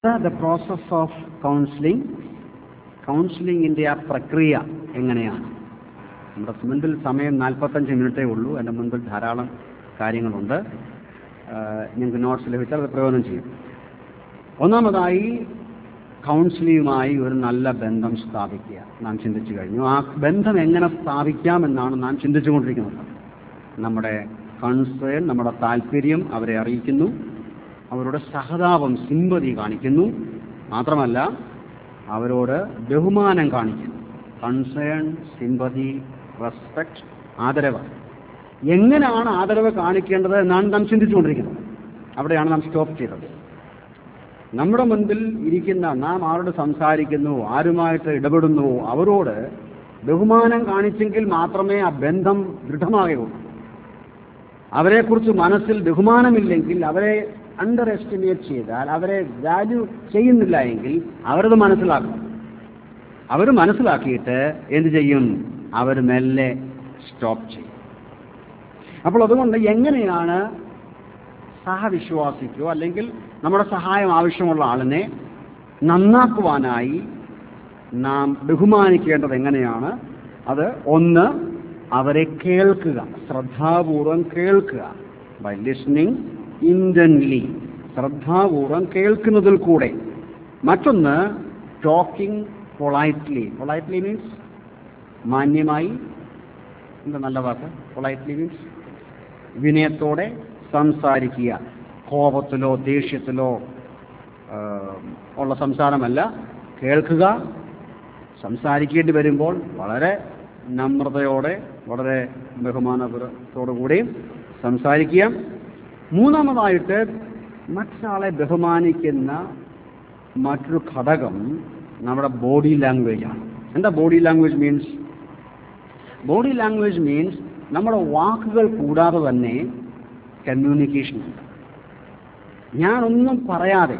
The process of counselling കൗൺസിലിങ്ങിൻ്റെ ആ പ്രക്രിയ എങ്ങനെയാണ് നമ്മുടെ മുൻപിൽ സമയം നാൽപ്പത്തഞ്ച് മിനിറ്റേ ഉള്ളൂ എൻ്റെ മുൻപിൽ ധാരാളം കാര്യങ്ങളുണ്ട് ആഹ് ഞങ്ങൾക്ക് നോട്ട്സ് ലഭിച്ചാൽ അത് പ്രയോജനം ചെയ്യും ഒന്നാമതായി കൗൺസിലിങ്ങുമായി ഒരു നല്ല ബന്ധം സ്ഥാപിക്കുക നാം ചിന്തിച്ചു കഴിഞ്ഞു ആ ബന്ധം എങ്ങനെ സ്ഥാപിക്കാമെന്നാണ് നാം ചിന്തിച്ചുകൊണ്ടിരിക്കുന്നത് നമ്മുടെ കൺസേൺ നമ്മുടെ താല്പര്യം അവരെ അറിയിക്കുന്നു അവരുടെ സഹതാപം സിമ്പതി കാണിക്കുന്നു മാത്രമല്ല അവരോട് ബഹുമാനം കാണിക്കുന്നു കൺസേൺ സിമ്പതി റെസ്പെക്ട് ആദരവ് എങ്ങനെയാണ് ആദരവ് കാണിക്കേണ്ടത് എന്നാണ് നാം ചിന്തിച്ചുകൊണ്ടിരിക്കുന്നത് അവിടെയാണ് നാം സ്റ്റോപ്പ് ചെയ്തത് നമ്മുടെ മുൻപിൽ ഇരിക്കുന്ന നാം ആരോട് സംസാരിക്കുന്നു ആരുമായിട്ട് ഇടപെടുന്നു അവരോട് ബഹുമാനം കാണിച്ചെങ്കിൽ മാത്രമേ ആ ബന്ധം ദൃഢമാകുകയുള്ളൂ അവരെക്കുറിച്ച് മനസ്സിൽ ബഹുമാനമില്ലെങ്കിൽ അവരെ അണ്ടർ എസ്റ്റിമേറ്റ് ചെയ്താൽ അവരെ വാല്യൂ ചെയ്യുന്നില്ല എങ്കിൽ അവരത് മനസ്സിലാക്കണം അവർ മനസ്സിലാക്കിയിട്ട് എന്ത് ചെയ്യും അവർ മെല്ലെ സ്റ്റോപ്പ് ചെയ്യും അപ്പോൾ അതുകൊണ്ട് എങ്ങനെയാണ് സഹവിശ്വാസിക്കോ അല്ലെങ്കിൽ നമ്മുടെ സഹായം ആവശ്യമുള്ള ആളിനെ നന്നാക്കുവാനായി നാം ബഹുമാനിക്കേണ്ടത് എങ്ങനെയാണ് അത് ഒന്ന് അവരെ കേൾക്കുക ശ്രദ്ധാപൂർവം കേൾക്കുക ബൈ ലിസ്ണിംഗ് ഇൻറ്റൻലി ശ്രദ്ധാപൂർവം കേൾക്കുന്നതിൽ കൂടെ മറ്റൊന്ന് ടോക്കിംഗ് പൊളൈറ്റ്ലി പൊളൈറ്റ്ലി മീൻസ് മാന്യമായി എന്താ നല്ല വാക്ക് പൊളൈറ്റ്ലി മീൻസ് വിനയത്തോടെ സംസാരിക്കുക കോപത്തിലോ ദേഷ്യത്തിലോ ആ, ഉള്ള സംസാരമല്ല കേൾക്കുക സംസാരിക്കേണ്ടി വരുമ്പോൾ വളരെ നമ്രതയോടെ വളരെ ബഹുമാനപുരത്തോടു കൂടി സംസാരിക്കുക മൂന്നാമതായിട്ട് മറ്റൊരാളെ ബഹുമാനിക്കുന്ന മറ്റൊരു ഘടകം നമ്മുടെ ബോഡി ലാംഗ്വേജ് ആണ് എന്താ body language means body language means നമ്മുടെ വാക്കുകൾ കൂടാതെ തന്നെ കമ്മ്യൂണിക്കേഷൻ ഉണ്ട് ഞാനൊന്നും പറയാതെ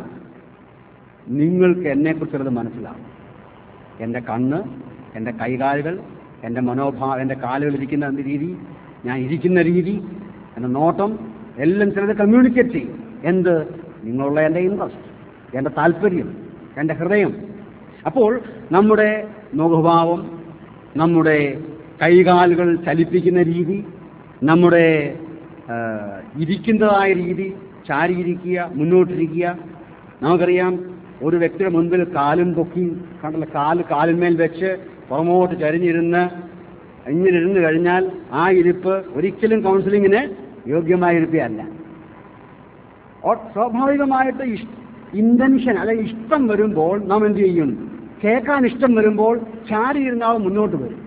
നിങ്ങൾക്ക് എന്നെക്കുറിച്ചുള്ളത് മനസ്സിലാവും എൻ്റെ കണ്ണ് എൻ്റെ കൈകാലുകൾ എൻ്റെ മനോഭാവം എൻ്റെ കാലുകൾ ഇരിക്കുന്ന രീതി ഞാൻ ഇരിക്കുന്ന രീതി എൻ്റെ നോട്ടം എല്ലാം ചിലത് കമ്മ്യൂണിക്കേറ്റ് ചെയ്യും എന്ത് നിങ്ങളുള്ള എൻ്റെ ഇൻട്രസ്റ്റ് എൻ്റെ താല്പര്യം എൻ്റെ ഹൃദയം അപ്പോൾ നമ്മുടെ മുഖഭാവം നമ്മുടെ കൈകാലുകൾ ചലിപ്പിക്കുന്ന രീതി നമ്മുടെ ആ, ഇരിക്കുന്നതായ രീതി ചാരിയിരിക്കുക മുന്നോട്ടിരിക്കുക നമുക്കറിയാം ഒരു വ്യക്തിയുടെ മുൻപിൽ കാലും പൊക്കി കണ്ടല്ലോ കാല് കാലിന്മേൽ വെച്ച് പുറമോട്ട് ചരിഞ്ഞിരുന്ന് ഇങ്ങനെ ഇരുന്ന് കഴിഞ്ഞാൽ ആ ഇരിപ്പ് ഒരിക്കലും കൗൺസിലിങ്ങിന് യോഗ്യമായ ഇരിപ്പയല്ല ഓ- സ്വാഭാവികമായിട്ട് ഇന്റൻഷൻ അല്ലെങ്കിൽ ഇഷ്ടം വരുമ്പോൾ നാം എന്ത് ചെയ്യും കേൾക്കാൻ ഇഷ്ടം വരുമ്പോൾ ചാരി ഇരുന്നാൾ മുന്നോട്ട് വരും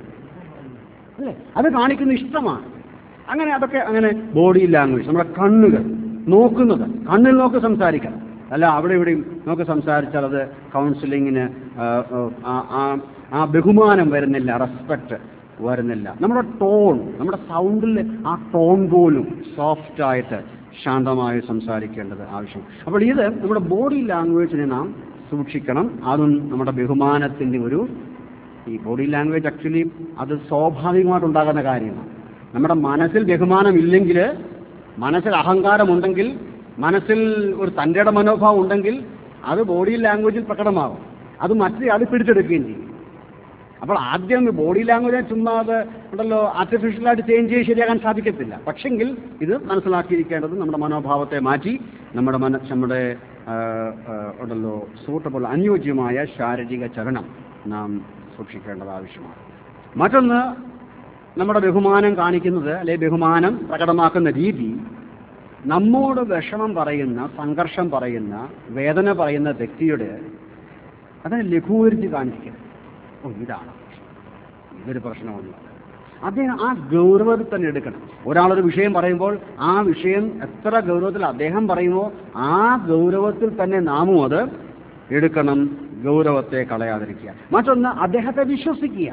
അല്ലേ അത് കാണിക്കുന്ന ഇഷ്ടമാണ് അങ്ങനെ അതൊക്കെ അങ്ങനെ ബോഡി ലാംഗ്വേജ് നമ്മുടെ കണ്ണുകൾ നോക്കുന്നത് കണ്ണിൽ നോക്കി സംസാരിക്കണം അല്ല അവിടെ ഇവിടെയും നോക്കി സംസാരിച്ചാൽ അത് കൗൺസിലിങ്ങിന് ആ, ആ, ആ ആ ബഹുമാനം വരുന്നില്ല റെസ്പെക്ട് വരുന്നില്ല നമ്മുടെ ടോൺ നമ്മുടെ സൗണ്ടിൽ ആ ടോൺ പോലും സോഫ്റ്റ് ആയിട്ട് ശാന്തമായി സംസാരിക്കേണ്ടത് ആവശ്യം അപ്പോൾ ഇത് നമ്മുടെ ബോഡി ലാംഗ്വേജിനെ നാം സൂക്ഷിക്കണം അതും നമ്മുടെ ബഹുമാനത്തിൻ്റെ ഒരു ഈ ബോഡി ലാംഗ്വേജ് ആക്ച്വലി അത് സ്വാഭാവികമായിട്ടുണ്ടാകുന്ന കാര്യമാണ് നമ്മുടെ മനസ്സിൽ ബഹുമാനം ഇല്ലെങ്കിൽ മനസ്സിൽ അഹങ്കാരമുണ്ടെങ്കിൽ മനസ്സിൽ ഒരു തൻ്റെ മനോഭാവം ഉണ്ടെങ്കിൽ അത് ബോഡി ലാംഗ്വേജിൽ പ്രകടമാകും അത് മറ്റേ പിടിച്ചെടുക്കുകയും ചെയ്യും അപ്പോൾ ആദ്യം ബോഡി ലാംഗ്വേജ് ചുമ്മാ അത് ഉണ്ടല്ലോ ആർട്ടിഫിഷ്യലായിട്ട് ചേഞ്ച് ചെയ്ത് ശരിയാക്കാൻ സാധിക്കത്തില്ല പക്ഷെങ്കിൽ ഇത് മനസ്സിലാക്കിയിരിക്കേണ്ടത് നമ്മുടെ മനോഭാവത്തെ മാറ്റി നമ്മുടെ മന നമ്മുടെ ആ, ആ, ഉണ്ടല്ലോ സൂട്ടബിൾ അനുയോജ്യമായ ശാരീരിക ചലനം നാം സൂക്ഷിക്കേണ്ടത് ആവശ്യമാണ് മറ്റൊന്ന് നമ്മുടെ ബഹുമാനം കാണിക്കുന്നത് അല്ലെ ബഹുമാനം പ്രകടമാക്കുന്ന രീതി നമ്മോട് വിഷമം പറയുന്ന സംഘർഷം പറയുന്ന വേദന പറയുന്ന വ്യക്തിയുടെ അതിനെ ലഘൂകരിച്ച് കാണിക്കരുത് ഓ ഇതാണ് ഇതൊരു പ്രശ്നമല്ല അദ്ദേഹം ആ ഗൗരവത്തിൽ തന്നെ എടുക്കണം ഒരാളൊരു വിഷയം പറയുമ്പോൾ ആ വിഷയം എത്ര ഗൗരവത്തിൽ അദ്ദേഹം പറയുമോ ആ ഗൗരവത്തിൽ തന്നെ നാമും അത് എടുക്കണം ഗൗരവത്തെ കളയാതിരിക്കുക മറ്റൊന്ന് അദ്ദേഹത്തെ വിശ്വസിക്കുക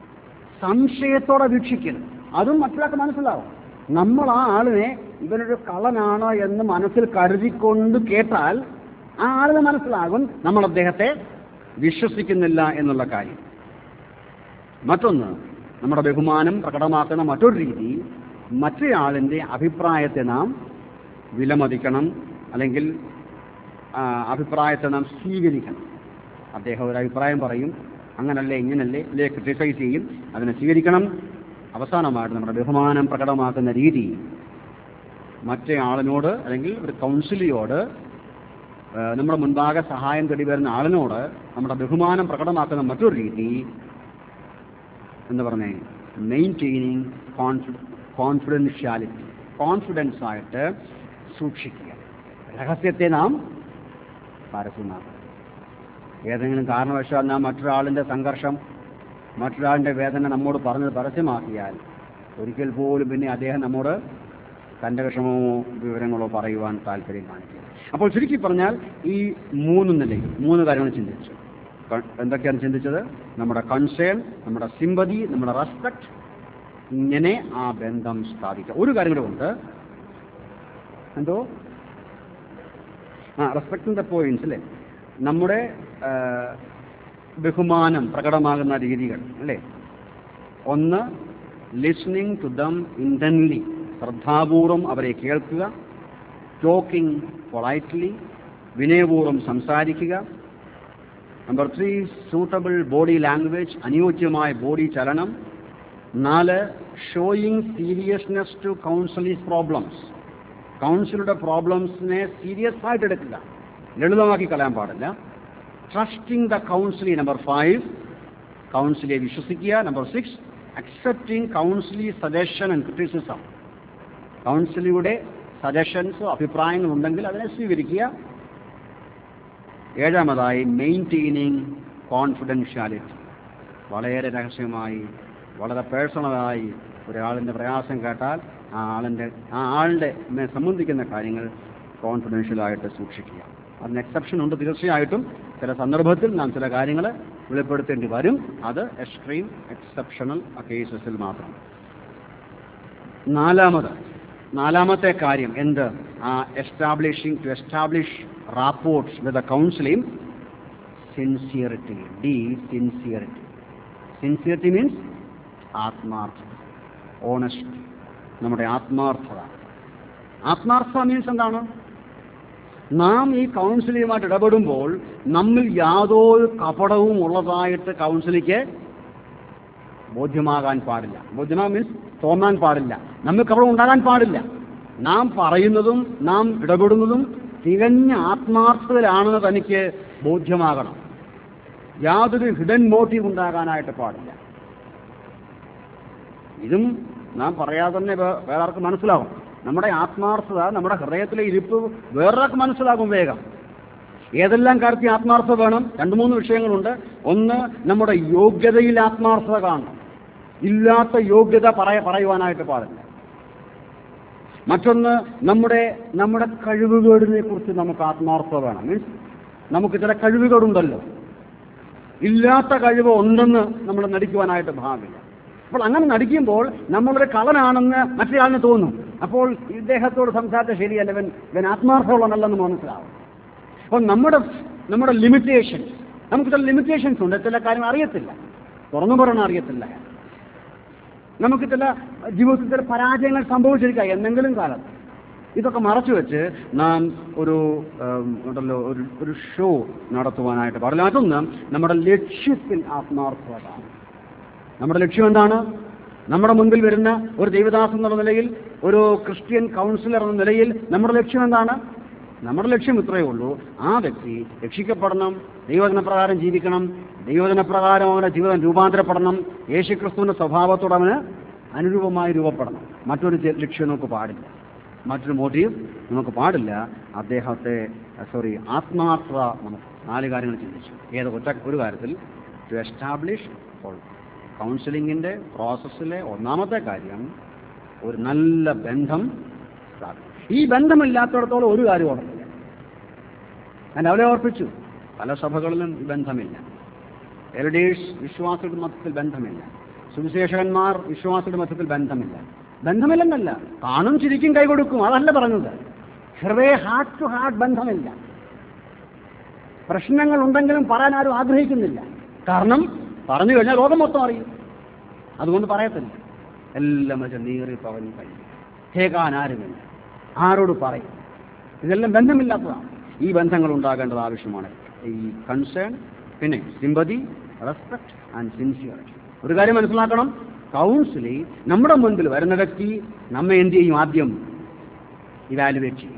സംശയത്തോടെ വീക്ഷിക്കരുത് അതും മറ്റുള്ളവർക്ക് മനസ്സിലാവും നമ്മൾ ആ ആളിനെ ഇവനൊരു കള്ളനാണ് എന്ന് മനസ്സിൽ കരുതിക്കൊണ്ട് കേട്ടാൽ ആ ആളിന് മനസ്സിലാകും നമ്മൾ അദ്ദേഹത്തെ വിശ്വസിക്കുന്നില്ല എന്നുള്ള കാര്യം മറ്റൊന്ന് നമ്മുടെ ബഹുമാനം പ്രകടമാക്കുന്ന മറ്റൊരു രീതി മറ്റേയാളിൻ്റെ അഭിപ്രായത്തെ നാം വിലമതിക്കണം അല്ലെങ്കിൽ ആ, അഭിപ്രായത്തെ നാം സ്വീകരിക്കണം അദ്ദേഹം ഒരു അഭിപ്രായം പറയും അങ്ങനല്ലേ ഇങ്ങനല്ലേ അല്ലേ ക്രിട്ടിസൈസ് ചെയ്യും അതിനെ സ്വീകരിക്കണം അവസാനമായിട്ട് നമ്മുടെ ബഹുമാനം പ്രകടമാക്കുന്ന രീതി മറ്റേ ആളിനോട് അല്ലെങ്കിൽ ഒരു കൗൺസിലിയോട് ആ, നമ്മുടെ മുൻപാകെ സഹായം തേടി വരുന്ന ആളിനോട് നമ്മുടെ ബഹുമാനം പ്രകടമാക്കുന്ന മറ്റൊരു രീതി എന്ന് പറഞ്ഞേ മെയിൻറ്റെയിനിങ് കോൺഫിഡൻഷ്യാലിറ്റി കോൺഫിഡൻസ് ആയിട്ട് സൂക്ഷിക്കുക രഹസ്യത്തെ നാം പരസ്യമാക്കുക ഏതെങ്കിലും കാരണവശാൽ നാം മറ്റൊരാളിൻ്റെ സംഘർഷം മറ്റൊരാളിൻ്റെ വേദന നമ്മോട് പറഞ്ഞത് പരസ്യമാക്കിയാൽ ഒരിക്കൽ പോലും പിന്നെ അദ്ദേഹം നമ്മോട് തൻ്റെ വിഷമമോ വിവരങ്ങളോ പറയുവാൻ താല്പര്യം കാണിക്കുക അപ്പോൾ ചുരുക്കി പറഞ്ഞാൽ ഈ മൂന്ന് നിലയിൽ മൂന്ന് കാര്യങ്ങൾ ചിന്തിച്ചു ക- എന്തൊക്കെയാണ് ചിന്തിച്ചത് നമ്മുടെ കൺസേൺ നമ്മുടെ സിമ്പതി നമ്മുടെ റെസ്പെക്ട് ഇങ്ങനെ ആ ബന്ധം സ്ഥാപിക്കുക ഒരു കാര്യം കൂടെ ഉണ്ട് എന്തോ ആ റെസ്പെക്ടിൻ്റെ പോയിന്റ്സ് അല്ലേ നമ്മുടെ ആ, ബഹുമാനം പ്രകടമാകുന്ന രീതികൾ അല്ലേ ഒന്ന് ലിസ്ണിംഗ് ടു ദം ഇൻറ്റൻലി ശ്രദ്ധാപൂർവം അവരെ കേൾക്കുക ടോക്കിംഗ് പൊളൈറ്റ്ലി വിനയപൂർവ്വം സംസാരിക്കുക number three suitable body language അനുയോജ്യമായ ബോഡി ചലനം നാല് showing seriousness to counsellees problems കൗൺസിലുടെ പ്രോബ്ലംസിനെ സീരിയസ് ആയിട്ട് എടുക്കുക ലളിതമാക്കി കളയാൻ പാടില്ല trusting the counsellee number five കൗൺസിലെ വിശ്വസിക്കുക number six accepting counsellee suggestion and criticism കൗൺസിലിയുടെ സജഷൻസോ അഭിപ്രായങ്ങളുണ്ടെങ്കിൽ അതിനെ സ്വീകരിക്കുക ഏഴാമതായി മെയിൻറ്റെയിനിങ് കോൺഫിഡൻഷ്യാലിറ്റി വളരെ രഹസ്യമായി വളരെ പേഴ്സണലായി ഒരാളിൻ്റെ പ്രയാസം കേട്ടാൽ ആ ആളിൻ്റെ ആ ആളിൻ്റെ മേ സംബന്ധിക്കുന്ന കാര്യങ്ങൾ കോൺഫിഡൻഷ്യലായിട്ട് സൂക്ഷിക്കുക അതിന് എക്സെപ്ഷൻ ഉണ്ട് തീർച്ചയായിട്ടും ചില സന്ദർഭത്തിൽ നാം ചില കാര്യങ്ങൾ വെളിപ്പെടുത്തേണ്ടി വരും അത് എക്സ്ട്രീം എക്സെപ്ഷണൽ കേസസിൽ മാത്രം നാലാമത് നാലാമത്തെ കാര്യം എന്ത് ആ establishing to establish rapports with a counselling sincerity the sincerity sincerity means ആത്മാർത്ഥത ഓണസ്റ്റ് നമ്മുടെ ആത്മാർത്ഥത ആത്മാർത്ഥത മീൻസ് എന്താണ് നാം ഈ കൗൺസിലിയുമായിട്ട് ഇടപെടുമ്പോൾ നമ്മിൽ യാതൊരു കപടവും ഉള്ളതായിട്ട് കൗൺസിലിക്ക് ബോധ്യമാകാൻ പാടില്ല ബോധ്യമാ മീൻസ് തോന്നാൻ പാടില്ല നമുക്ക് അവിടെ ഉണ്ടാകാൻ പാടില്ല നാം പറയുന്നതും നാം ഇടപെടുന്നതും തികഞ്ഞ ആത്മാർത്ഥതയിലാണെന്ന് തനിക്ക് ബോധ്യമാകണം യാതൊരു ഹിഡൻ മോട്ടീവ് ഉണ്ടാകാനായിട്ട് പാടില്ല ഇതും നാം പറയാതെ തന്നെ വേ- വേറെ ആർക്ക് മനസ്സിലാകും നമ്മുടെ ആത്മാർത്ഥത നമ്മുടെ ഹൃദയത്തിലെ ഇരിപ്പ് വേറൊരാൾക്ക് മനസ്സിലാകും വേഗം ഏതെല്ലാം കാര്യത്തിൽ ആത്മാർത്ഥത വേണം രണ്ട് മൂന്ന് വിഷയങ്ങളുണ്ട് ഒന്ന് നമ്മുടെ യോഗ്യതയിൽ ആത്മാർത്ഥത കാണണം ഇല്ലാത്ത യോഗ്യത പറയ പറയുവാനായിട്ട് പാടില്ല മറ്റൊന്ന് നമ്മുടെ നമ്മുടെ കഴിവുകേടിനെ കുറിച്ച് നമുക്ക് ആത്മാർത്ഥത വേണം മീൻസ് നമുക്ക് ചില കഴിവുകേടുണ്ടല്ലോ ഇല്ലാത്ത കഴിവ് ഉണ്ടെന്ന് നമ്മൾ നടിക്കുവാനായിട്ട് ഭാവില്ല അപ്പോൾ അങ്ങനെ നടിക്കുമ്പോൾ നമ്മളൊരു കളനാണെന്ന് മറ്റൊരാളിന് തോന്നും അപ്പോൾ ഇദ്ദേഹത്തോട് സംസാരിച്ച ശരിയല്ല ഇവൻ ഇവൻ ആത്മാർത്ഥമുള്ളതല്ലെന്ന് മനസ്സിലാവും അപ്പോൾ നമ്മുടെ നമ്മുടെ ലിമിറ്റേഷൻ നമുക്ക് ചില ലിമിറ്റേഷൻസ് ഉണ്ട് ചില കാര്യങ്ങൾ അറിയത്തില്ല തുറന്നു പറയണ അറിയത്തില്ല നമുക്ക് ചില ജീവിതത്തിൽ ചില പരാജയങ്ങൾ സംഭവിച്ചിരിക്കാം എന്തെങ്കിലും കാലത്ത് ഇതൊക്കെ മറച്ചു വെച്ച് നാം ഒരു ഉം, ഉണ്ടല്ലോ ഒരു ഒരു ഷോ നടത്തുവാനായിട്ട് പാടില്ല മറ്റൊന്ന് നമ്മുടെ ലക്ഷ്യത്തിൽ ആത്മാർത്ഥത കാണും. നമ്മുടെ ലക്ഷ്യം എന്താണ് നമ്മുടെ മുൻപിൽ വരുന്ന ഒരു ദൈവദാസൻ എന്നുള്ള നിലയിൽ ഒരു ക്രിസ്ത്യൻ കൗൺസിലർ എന്ന നിലയിൽ നമ്മുടെ ലക്ഷ്യം എന്താണ് നമ്മുടെ ലക്ഷ്യം ഇത്രയേ ഉള്ളൂ ആ വ്യക്തി രക്ഷിക്കപ്പെടണം ദൈവജന പ്രകാരം ജീവിക്കണം ദൈവജന പ്രകാരം അവൻ്റെ ജീവിതം രൂപാന്തരപ്പെടണം യേശുക്രിസ്തുവിൻ്റെ സ്വഭാവത്തോട് അവന് അനുരൂപമായി രൂപപ്പെടണം മറ്റൊരു ചെ- ലക്ഷ്യം നമുക്ക് പാടില്ല മറ്റൊരു മോട്ടീവ് നമുക്ക് പാടില്ല അദ്ദേഹത്തെ സോറി ആത്മാർത്ഥത നമുക്ക് നാല് കാര്യങ്ങൾ ചിന്തിച്ചു ഏത് ഒറ്റ ഒരു കാര്യത്തിൽ ടു എസ്റ്റാബ്ലിഷ് കൗൺസിലിങ്ങിൻ്റെ പ്രോസസ്സിലെ ഒന്നാമത്തെ കാര്യം ഒരു നല്ല ബന്ധം സ്ഥാപിക്കും ഈ ബന്ധമില്ലാത്തിടത്തോളം ഒരു കാര്യം ഓർമ്മില്ല ഞാൻ അവരെ ഓർപ്പിച്ചു പല സഭകളിലും ഈ ബന്ധമില്ല എൽഡേഴ്സ് വിശ്വാസിയുടെ മതത്തിൽ ബന്ധമില്ല സുവിശേഷകന്മാർ വിശ്വാസിയുടെ മതത്തിൽ ബന്ധമില്ല ബന്ധമില്ലെന്നല്ല കാണും ചിരിക്കും കൈ കൊടുക്കും അതല്ല പറഞ്ഞത് ഹൃദയ ഹാർട്ട് ടു ഹാർട്ട് ബന്ധമില്ല പ്രശ്നങ്ങൾ ഉണ്ടെങ്കിലും പറയാൻ ആരും ആഗ്രഹിക്കുന്നില്ല കാരണം പറഞ്ഞു കഴിഞ്ഞാൽ ലോകം മൊത്തം അറിയും അതുകൊണ്ട് പറയത്തില്ല എല്ലാം വെച്ച് നീറി പറഞ്ഞു കഴിയും കേൾക്കാൻ ആരുമില്ല ആരോട് പറയും ഇതെല്ലാം ബന്ധമില്ലാത്തതാണ് ഈ ബന്ധങ്ങൾ ഉണ്ടാകേണ്ടത് ആവശ്യമാണ് ഈ കൺസേൺ പിന്നെ സിമ്പതി റെസ്പെക്ട് ആൻഡ് സിൻസിയറിറ്റി ഒരു കാര്യം മനസ്സിലാക്കണം കൗൺസിലിൽ നമ്മുടെ മുൻപിൽ വരുന്ന വ്യക്തി നമ്മെ എന്ത് ചെയ്യും ആദ്യം ഇവാലുവേറ്റ് ചെയ്യും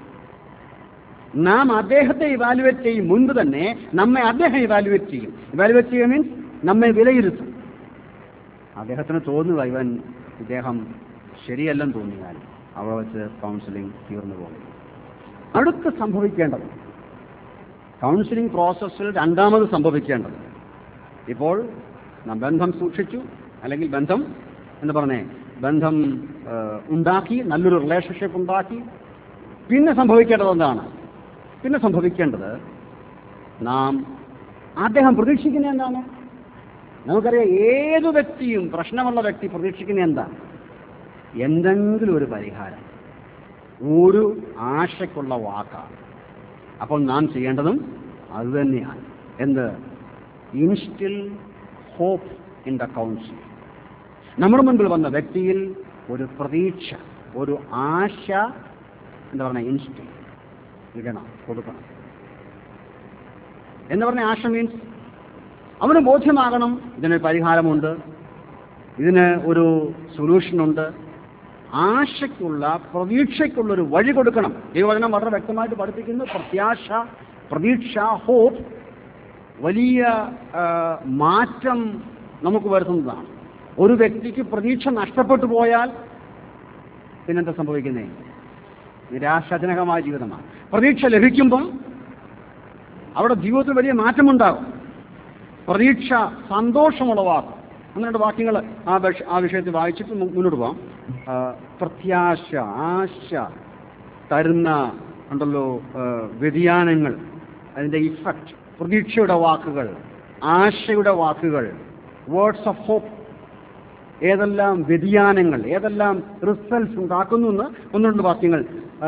നാം അദ്ദേഹത്തെ ഇവാലുവേറ്റ് ചെയ്യും മുൻപ് തന്നെ നമ്മെ അദ്ദേഹം ഇവാലുവേറ്റ് ചെയ്യും ഇവാലുവേറ്റ് ചെയ്യുക മീൻസ് നമ്മെ വിലയിരുത്തും അദ്ദേഹത്തിന് തോന്നുക ഇവൻ ഇദ്ദേഹം ശരിയല്ലെന്ന് തോന്നിയാൽ അവിടെ വെച്ച് കൗൺസിലിംഗ് തീർന്നു പോകും അടുത്ത് സംഭവിക്കേണ്ടത് കൗൺസിലിംഗ് പ്രോസസ്സിൽ രണ്ടാമത് സംഭവിക്കേണ്ടത് ഇപ്പോൾ നാം ബന്ധം സൂക്ഷിച്ചു അല്ലെങ്കിൽ ബന്ധം എന്ന് പറഞ്ഞേ ബന്ധം ആ, ഉണ്ടാക്കി നല്ലൊരു റിലേഷൻഷിപ്പ് ഉണ്ടാക്കി പിന്നെ സംഭവിക്കേണ്ടത് എന്താണ് പിന്നെ സംഭവിക്കേണ്ടത് നാം അദ്ദേഹം പ്രതീക്ഷിക്കുന്നത് എന്താണ് നമുക്കറിയാം ഏത് വ്യക്തിയും പ്രശ്നമുള്ള വ്യക്തി പ്രതീക്ഷിക്കുന്നത് എന്താ എന്തെങ്കിലും ഒരു പരിഹാരം ഒരു ആശയ്ക്കുള്ള വാക്കാണ് അപ്പോൾ നാം ചെയ്യേണ്ടതും അതുതന്നെയാണ് എന്ത് instil hope in the counsel നമ്മുടെ മുൻപിൽ വന്ന വ്യക്തിയിൽ ഒരു പ്രതീക്ഷ ഒരു ആശ എന്താ പറയുക ഇൻസ്റ്റിൽ ഇടണം കൊടുക്കണം എന്ന് പറഞ്ഞ ആശ മീൻസ് അവന് ബോധ്യമാകണം ഇതിനൊരു പരിഹാരമുണ്ട് ഇതിന് ഒരു സൊല്യൂഷനുണ്ട് ആശയ്ക്കുള്ള പ്രതീക്ഷയ്ക്കുള്ള ഒരു വഴി കൊടുക്കണം ദൈവവചനം വളരെ വ്യക്തമായിട്ട് പഠിപ്പിക്കുന്നു പ്രത്യാശ പ്രതീക്ഷ ഹോപ്പ് വലിയ ആ, മാറ്റം നമുക്ക് വരുത്തുന്നതാണ് ഒരു വ്യക്തിക്ക് പ്രതീക്ഷ നഷ്ടപ്പെട്ടു പോയാൽ പിന്നെന്താ സംഭവിക്കുന്നേ നിരാശാജനകമായ ജീവിതമാണ് പ്രതീക്ഷ ലഭിക്കുമ്പം അവിടെ ജീവിതത്തിൽ വലിയ മാറ്റമുണ്ടാകും പ്രതീക്ഷ സന്തോഷമുളവാക്കും അങ്ങനെ രണ്ട് വാക്യങ്ങൾ ആ വിഷ- ആ വിഷയത്തിൽ വായിച്ചിട്ട് മു- മുന്നോട്ട് പോകാം ആ, പ്രത്യാശ ആശ തരുന്ന ഉണ്ടല്ലോ ആ, വ്യതിയാനങ്ങൾ അതിൻ്റെ ഇഫക്റ്റ് പ്രതീക്ഷയുടെ വാക്കുകൾ ആശയുടെ വാക്കുകൾ വേർഡ്സ് ഓഫ് ഹോപ്പ് ഏതെല്ലാം വ്യതിയാനങ്ങൾ ഏതെല്ലാം റിസൾട്ട്സ് ഉണ്ടാക്കുന്നു എന്ന് ഒന്ന് രണ്ട് വാക്യങ്ങൾ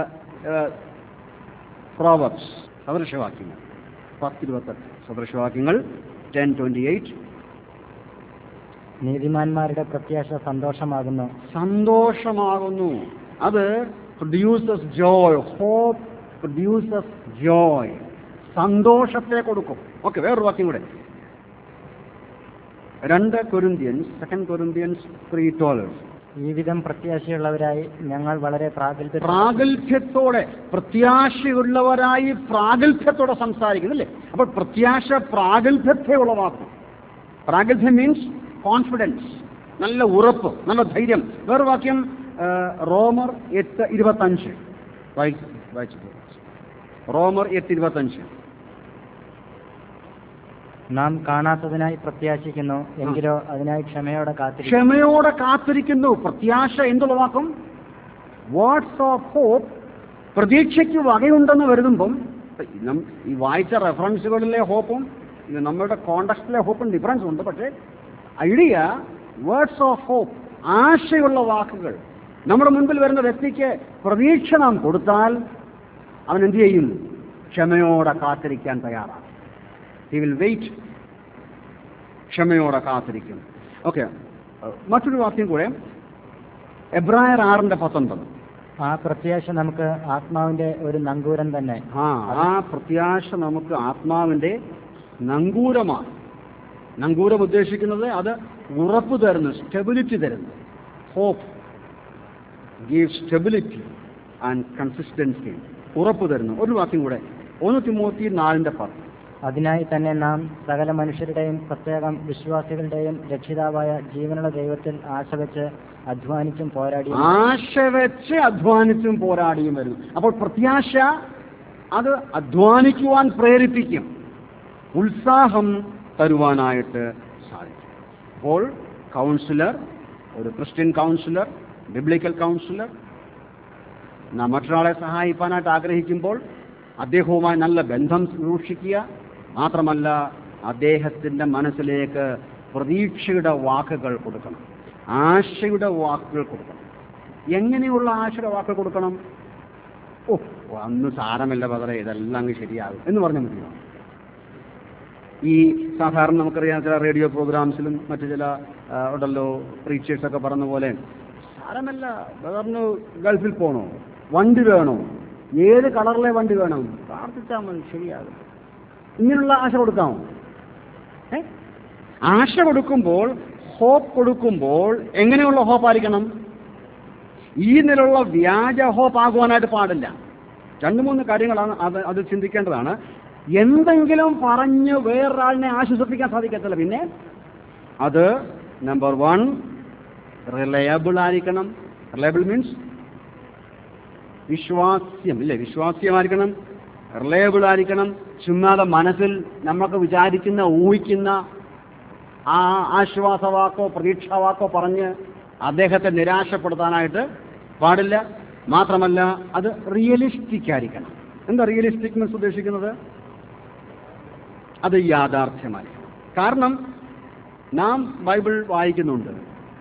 പ്രോവർബ്സ് സദൃശവാക്യങ്ങൾ പത്തിരുപത്തെട്ട് സദൃശവാക്യങ്ങൾ ടെൻ ട്വൻറ്റി എയ്റ്റ് നീതിമാന്മാരുടെ പ്രത്യാശ സന്തോഷമാകുന്നു സന്തോഷമാകുന്നു അത് produces joy hope produces joy സന്തോഷത്തെ കൊടുക്കും ഓക്കെ വേറൊരു വാക്യം കൂടെ രണ്ട് Corinthians second Corinthians three twelve ഈ വിധം പ്രത്യാശയുള്ളവരായി ഞങ്ങൾ വളരെ പ്രാഗൽഭ്യ പ്രാഗൽഭ്യത്തോടെ പ്രത്യാശയുള്ളവരായി പ്രാഗൽഭ്യത്തോടെ സംസാരിക്കുന്നില്ലേ അപ്പോൾ പ്രത്യാശ പ്രാഗൽഭ്യത്തെ ഉളവാക്കും പ്രാഗൽഭ്യം മീൻസ് കോൺഫിഡൻസ് നല്ല ഉറപ്പ് നല്ല ധൈര്യം വേറെ വാക്യം ആ, റോമർ എട്ട് ഇരുപത്തഞ്ച് വായിച്ചു വായിച്ചു റോമർ എട്ട് ഇരുപത്തഞ്ച് നാം കാണാത്തതിനായി പ്രത്യാശിക്കുന്നു എങ്കിലോ അതിനായി ക്ഷമയോടെ കാത്തിരിക്കും ക്ഷമയോടെ കാത്തിരിക്കുന്നു പ്രത്യാശ എന്തുളവാക്കും വാട്സ് ഓഫ് ഹോപ്പ് പ്രതീക്ഷയ്ക്ക് വകയുണ്ടെന്ന് കരുതുമ്പം നം- ഈ വായിച്ച റെഫറൻസുകളിലെ ഹോപ്പും ഇത് നമ്മുടെ കോണ്ടക്സ്റ്റിലെ ഹോപ്പും ഡിഫറൻസ് ഉണ്ട് പക്ഷേ ഐഡിയ വേർഡ്സ് ഓഫ് ഹോപ്പ് ആശയുള്ള വാക്കുകൾ നമ്മുടെ മുൻപിൽ വരുന്ന വ്യക്തിക്ക് പ്രതീക്ഷ നാം കൊടുത്താൽ അവൻ എന്ത് ചെയ്യും ക്ഷമയോടെ കാത്തിരിക്കാൻ തയ്യാറാണ് ഹി വിൽ വെയിറ്റ് ക്ഷമയോടെ കാത്തിരിക്കും ഓക്കെ മറ്റൊരു വാക്യം കൂടെ എബ്രായർ ആറിന്റെ പത്തൊൻപത് ആ പ്രത്യാശ നമുക്ക് ആത്മാവിന്റെ ഒരു നങ്കൂരം തന്നെ ആ ആ പ്രത്യാശ നമുക്ക് ആത്മാവിന്റെ നങ്കൂരമാണ് നങ്കൂരം ഉദ്ദേശിക്കുന്നത് അത് ഉറപ്പ് തരുന്നു സ്റ്റെബിലിറ്റി തരുന്നു hope give stability and consistency ഉറപ്പ് തരുന്നു ഒരു വാക്യം കൂടെ ഒന്ന് തിമോത്തി നാലിന്റെ പത്ത് അതിനായി തന്നെ നാം സകല മനുഷ്യരുടെയും പ്രത്യേകം വിശ്വാസികളുടെയും രക്ഷിതാവായ ജീവനുള്ള ദൈവത്തിൽ ആശ വെച്ച് അധ്വാനിച്ചും പോരാടി ആശ വെച്ച് അധ്വാനിച്ചും പോരാടിയും വരുന്നു അപ്പോൾ പ്രത്യാശ അത് അധ്വാനിക്കുവാൻ പ്രേരിപ്പിക്കും ഉത്സാഹം തരുവാനായിട്ട് സാധിക്കും അപ്പോൾ കൗൺസിലർ ഒരു ക്രിസ്ത്യൻ കൗൺസിലർ ബിബ്ലിക്കൽ കൗൺസിലർ നാം മറ്റൊരാളെ സഹായിക്കാനായിട്ട് ആഗ്രഹിക്കുമ്പോൾ അദ്ദേഹവുമായി നല്ല ബന്ധം സൂക്ഷിക്കുക മാത്രമല്ല അദ്ദേഹത്തിൻ്റെ മനസ്സിലേക്ക് പ്രതീക്ഷയുടെ വാക്കുകൾ കൊടുക്കണം ആശയുടെ വാക്കുകൾ കൊടുക്കണം എങ്ങനെയുള്ള ആശയുടെ വാക്കുകൾ കൊടുക്കണം ഓ അന്ന് സാരമില്ല പതറേ ഇതെല്ലാം അങ്ങ് ശരിയാകും എന്ന് പറഞ്ഞാൽ മതിയോ ഈ സാധാരണ നമുക്കറിയാം ചില റേഡിയോ പ്രോഗ്രാംസിലും മറ്റു ചില ആ, ഉണ്ടല്ലോ പ്രീച്ചേഴ്സൊക്കെ പറഞ്ഞ പോലെ സാരമല്ല ബ്രദറിന് ഗൾഫിൽ പോകണോ വണ്ടി വേണോ ഏത് കളറിലെ വണ്ടി വേണം പ്രാർത്ഥിച്ചാൽ മതി ശരിയാകും ഇങ്ങനെയുള്ള ആശ കൊടുക്കാമോ ഏ ആശ കൊടുക്കുമ്പോൾ ഹോപ്പ് കൊടുക്കുമ്പോൾ എങ്ങനെയുള്ള ഹോപ്പ് ആയിരിക്കണം ഈ നിലുള്ള വ്യാജ ഹോപ്പ് ആകുവാനായിട്ട് പാടില്ല രണ്ട് മൂന്ന് കാര്യങ്ങളാണ് അത് അത് ചിന്തിക്കേണ്ടതാണ് എന്തെങ്കിലും പറഞ്ഞ് വേറൊരാളിനെ ആശ്വസിപ്പിക്കാൻ സാധിക്കത്തില്ല പിന്നെ അത് നമ്പർ വൺ റിലയബിൾ ആയിരിക്കണം റിലയബിൾ മീൻസ് വിശ്വാസ്യം ഇല്ലേ വിശ്വാസ്യമായിരിക്കണം റിലയബിൾ ആയിരിക്കണം ചുമ്മാതെ മനസ്സിൽ നമുക്ക് വിചാരിക്കുന്ന ഊഹിക്കുന്ന ആ ആശ്വാസവാക്കോ പ്രതീക്ഷാവാക്കോ പറഞ്ഞ് അദ്ദേഹത്തെ നിരാശപ്പെടുത്താനായിട്ട് പാടില്ല മാത്രമല്ല അത് റിയലിസ്റ്റിക് ആയിരിക്കണം എന്താ റിയലിസ്റ്റിക് മീൻസ് ഉദ്ദേശിക്കുന്നത് അത് യാഥാർത്ഥ്യമായി കാരണം നാം ബൈബിൾ വായിക്കുന്നുണ്ട്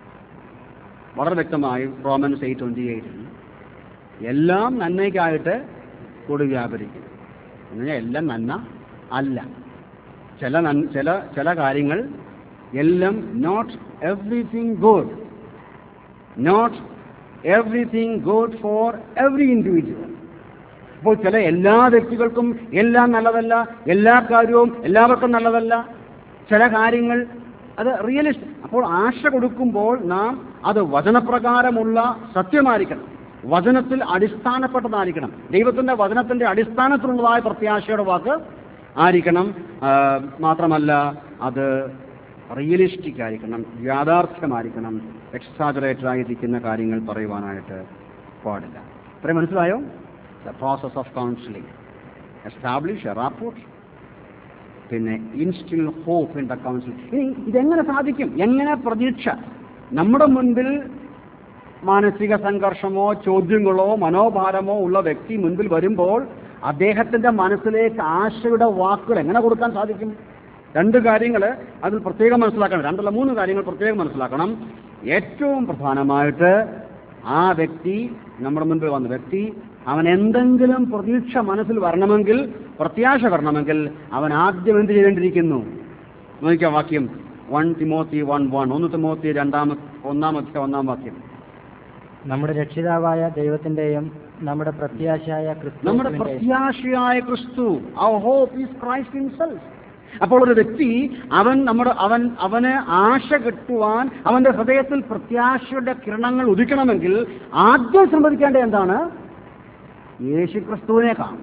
വളരെ വ്യക്തമായി റോമൻസ് എയ്റ്റ് ട്വൻറ്റി എയ്റ്റിൽ എല്ലാം നന്മയ്ക്കായിട്ട് കൂടി വ്യാപരിക്കും എന്ന് പറഞ്ഞാൽ എല്ലാം നന്മ അല്ല ചില നൻ- ചില ചില കാര്യങ്ങൾ എല്ലാം not everything good not everything good for every individual അപ്പോൾ ചില എല്ലാ വ്യക്തികൾക്കും എല്ലാം നല്ലതല്ല എല്ലാ കാര്യവും എല്ലാവർക്കും നല്ലതല്ല ചില കാര്യങ്ങൾ അത് റിയലിസ്റ്റ് അപ്പോൾ ആശ കൊടുക്കുമ്പോൾ നാം അത് വചനപ്രകാരമുള്ള സത്യമായിരിക്കണം വചനത്തിൽ അടിസ്ഥാനപ്പെട്ടതായിരിക്കണം ദൈവത്തിന്റെ വചനത്തിന്റെ അടിസ്ഥാനത്തിലുള്ളതായ പ്രത്യാശയുടെ വാക്ക് ആയിരിക്കണം ആ, മാത്രമല്ല അത് റിയലിസ്റ്റിക് ആയിരിക്കണം യാഥാർത്ഥ്യമായിരിക്കണം എക്സാജറേറ്റഡ് ആയിരിക്കുന്ന കാര്യങ്ങൾ പറയുവാനായിട്ട് പാടില്ല ഇത്രയും മനസ്സിലായോ the process of counselling establish a rapport പിന്നെ instil hope in the counsel ഇനി ഇതെങ്ങനെ സാധിക്കും എങ്ങനെ പ്രതീക്ഷ നമ്മുടെ മുൻപിൽ മാനസിക സംഘർഷമോ ചോദ്യങ്ങളോ മനോഭാരമോ ഉള്ള വ്യക്തി മുൻപിൽ വരുമ്പോൾ അദ്ദേഹത്തിന്റെ മനസ്സിലേക്ക് ആശയുടെ വാക്കുകൾ എങ്ങനെ കൊടുക്കാൻ സാധിക്കും രണ്ട് കാര്യങ്ങൾ അതിൽ പ്രത്യേകം മനസ്സിലാക്കണം രണ്ടല്ല മൂന്ന് കാര്യങ്ങൾ പ്രത്യേകം മനസ്സിലാക്കണം ഏറ്റവും പ്രധാനമായിട്ട് ആ വ്യക്തി നമ്മുടെ മുൻപിൽ വന്ന വ്യക്തി അവൻ എന്തെങ്കിലും പ്രതീക്ഷ മനസ്സിൽ വരണമെങ്കിൽ പ്രത്യാശ വരണമെങ്കിൽ അവൻ ആദ്യം എന്ത് ചെയ്യേണ്ടിയിരിക്കുന്നു നോക്കിയ വാക്യം വൺ തിമോത്തി വൺ വൺ ഒന്ന് തിമോത്തി രണ്ടാമ ഒന്നാമത്തെ ഒന്നാം വാക്യം നമ്മുടെ രക്ഷിതാവായ ദൈവത്തിന്റെയും നമ്മുടെ പ്രത്യാശയായ നമ്മുടെ ക്രിസ്തുവിന്റെയും പ്രത്യാശയായ ക്രിസ്തു അവർ ഹോപ്പ് ഈസ് ക്രൈസ്റ്റ് ഹിംസെൽഫ് അപ്പോൾ ഒരു വ്യക്തി അവൻ നമ്മുടെ അവൻ അവന് ആശ കിട്ടുവാൻ അവന്റെ ഹൃദയത്തിൽ പ്രത്യാശയുടെ കിരണങ്ങൾ ഉദിക്കണമെങ്കിൽ ആദ്യം ശ്രദ്ധിക്കേണ്ടത് എന്താണ് യേശു ക്രിസ്തുവിനെ കാണും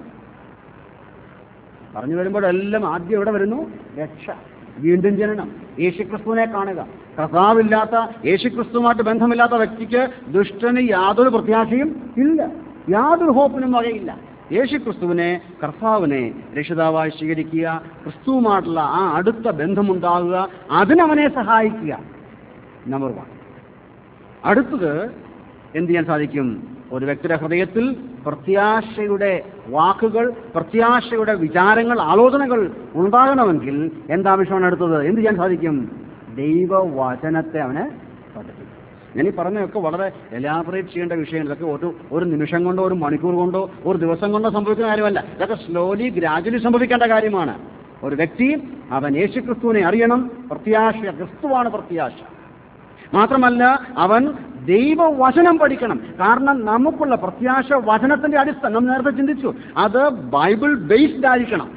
പറഞ്ഞു വരുമ്പോഴെല്ലാം ആദ്യം എവിടെ വരുന്നു രക്ഷ വീണ്ടും ജനനം യേശുക്രിസ്തുവിനെ കാണുക കർത്താവില്ലാത്ത യേശുക്രിസ്തുവുമായിട്ട് ബന്ധമില്ലാത്ത വ്യക്തിക്ക് ദുഷ്ടന് യാതൊരു പ്രത്യാശയും ഇല്ല യാതൊരു ഹോപ്പിനും വകയില്ല യേശുക്രിസ്തുവിനെ കർത്താവിനെ രക്ഷിതാവായി സ്വീകരിക്കുക ക്രിസ്തുവുമായിട്ടുള്ള ആ അടുത്ത ബന്ധമുണ്ടാകുക അതിനവനെ സഹായിക്കുക നമ്പർ വൺ അടുത്തത് എന്ത് ചെയ്യാൻ സാധിക്കും ഒരു വ്യക്തിയുടെ ഹൃദയത്തിൽ പ്രത്യാശയുടെ വാക്കുകൾ പ്രത്യാശയുടെ വിചാരങ്ങൾ ആലോചനകൾ ഉണ്ടാകണമെങ്കിൽ എന്താവശ്യമാണ് അടുത്തത് എന്ത് ചെയ്യാൻ സാധിക്കും ദൈവവചനത്തെ അവന് പഠിപ്പിക്കും ഞാൻ ഈ പറഞ്ഞതൊക്കെ വളരെ എലാബറേറ്റ് ചെയ്യേണ്ട വിഷയങ്ങൾ ഇതൊക്കെ ഒരു ഒരു നിമിഷം കൊണ്ടോ ഒരു മണിക്കൂർ കൊണ്ടോ ഒരു ദിവസം കൊണ്ടോ സംഭവിക്കുന്ന കാര്യമല്ല ഇതൊക്കെ സ്ലോലി ഗ്രാജുവലി സംഭവിക്കേണ്ട കാര്യമാണ് ഒരു വ്യക്തി അവൻ യേശു ക്രിസ്തുവിനെ അറിയണം പ്രത്യാശ ക്രിസ്തുവാണ് പ്രത്യാശ മാത്രമല്ല അവൻ ദൈവവചനം പഠിക്കണം കാരണം നമുക്കുള്ള പ്രത്യാശ വചനത്തിന്റെ അടിസ്ഥാനം നാം നേരത്തെ ചിന്തിച്ചു അത് ബൈബിൾ ബേസ്ഡ് ആയിരിക്കണം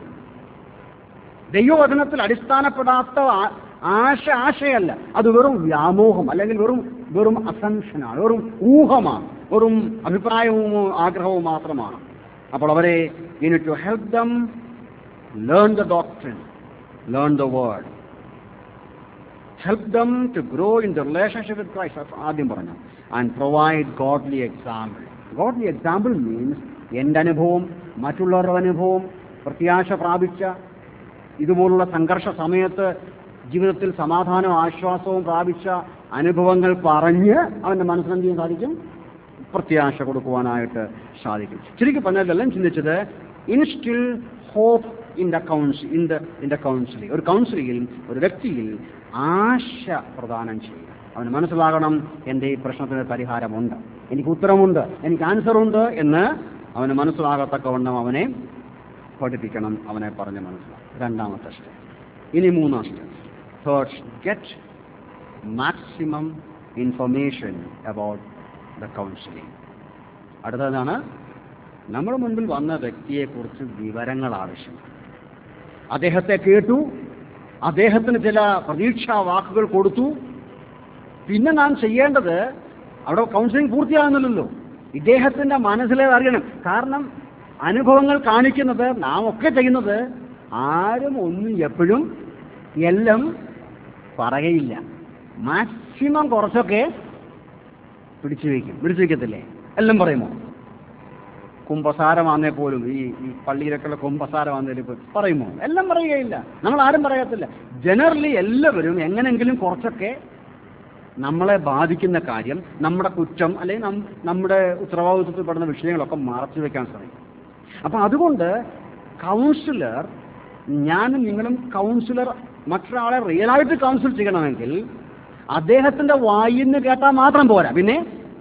ദൈവവചനത്തിൽ അടിസ്ഥാനപ്പെടാത്ത ആ- ആശ ആശയല്ല അത് വെറും വ്യാമോഹം അല്ലെങ്കിൽ വെറും വെറും അസംഷനാണ് വെറും ഊഹമാണ് വെറും അഭിപ്രായവും ആഗ്രഹവും മാത്രമാണ് അപ്പോൾ അവരെ unit to help them learn the doctrine learn the word help them to grow in the relationship with Christ ആദ്യം പറഞ്ഞു and provide godly example godly example means എൻ്റെ അനുഭവം മറ്റുള്ളവരുടെ അനുഭവം പ്രത്യാശ പ്രാപിച്ച ഇതുപോലുള്ള സംഘർഷ സമയത്ത് ജീവിതത്തിൽ സമാധാനവും ആശ്വാസവും പ്രാപിച്ച അനുഭവങ്ങൾ പറഞ്ഞ് അവൻ്റെ മനസ്സിലെന്ത് ചെയ്യാൻ സാധിക്കും പ്രത്യാശ കൊടുക്കുവാനായിട്ട് സാധിക്കും ശരിക്കും പറഞ്ഞാലെല്ലാം ചിന്തിച്ചത് instil hope in the counsel in the in the counselling ഒരു കൗൺസിലിംഗിൽ ഒരു വ്യക്തിയിൽ ആശ പ്രദാനം ചെയ്യുക അവന് മനസ്സിലാകണം എൻ്റെ ഈ പ്രശ്നത്തിന് പരിഹാരമുണ്ട് എനിക്ക് ഉത്തരമുണ്ട് എനിക്ക് ആൻസറുണ്ട് എന്ന് അവന് മനസ്സിലാകത്തക്കവണ്ണം അവനെ പഠിപ്പിക്കണം അവനെ പറഞ്ഞ് മനസ്സിലാക്കും രണ്ടാമത്തെ സ്റ്റെപ്പ് ഇനി മൂന്നാം step third get maximum information about the counselling അടുത്തതാണ് നമ്മുടെ മുൻപിൽ വന്ന വ്യക്തിയെക്കുറിച്ച് വിവരങ്ങൾ ആവശ്യമാണ് അദ്ദേഹത്തെ കേട്ടു അദ്ദേഹത്തിന് ചില പ്രതീക്ഷാ വാക്കുകൾ കൊടുത്തു പിന്നെ നാം ചെയ്യേണ്ടത് അവിടെ കൗൺസിലിംഗ് പൂർത്തിയാകുന്നില്ലല്ലോ ഇദ്ദേഹത്തിന്റെ മനസ്സിലെ അറിയണം കാരണം അനുഭവങ്ങൾ കാണിക്കുന്നത് നാം ഒക്കെ ചെയ്യുന്നത് ആരും ഒന്നും എപ്പോഴും എല്ലാം പറയയില്ല മാക്സിമം കുറച്ചൊക്കെ പിടിച്ചു വയ്ക്കും പിടിച്ചു വയ്ക്കത്തില്ലേ എല്ലാം പറയുമോ കുംഭസാരമാന്നേ പോലും ഈ ഈ പള്ളിയിലൊക്കെയുള്ള കുംഭസാരമാന്നേലും പോലും പറയുമോ എല്ലാം പറയുകയില്ല നമ്മൾ ആരും പറയത്തില്ല ജനറലി എല്ലാവരും എങ്ങനെങ്കിലും കുറച്ചൊക്കെ നമ്മളെ ബാധിക്കുന്ന കാര്യം നമ്മുടെ കുറ്റം അല്ലെങ്കിൽ നം- നമ്മുടെ ഉത്തരവാദിത്വത്തിൽപ്പെടുന്ന വിഷയങ്ങളൊക്കെ മറച്ചു വെക്കാൻ ശ്രമിക്കും അപ്പം അതുകൊണ്ട് കൗൺസിലർ ഞാനും നിങ്ങളും കൗൺസിലർ മറ്റൊരാളെ റിയലായിട്ട് കൗൺസിൽ ചെയ്യണമെങ്കിൽ അദ്ദേഹത്തിന്റെ വായിന്ന് കേട്ടാൽ മാത്രം പോരാ പിന്നെ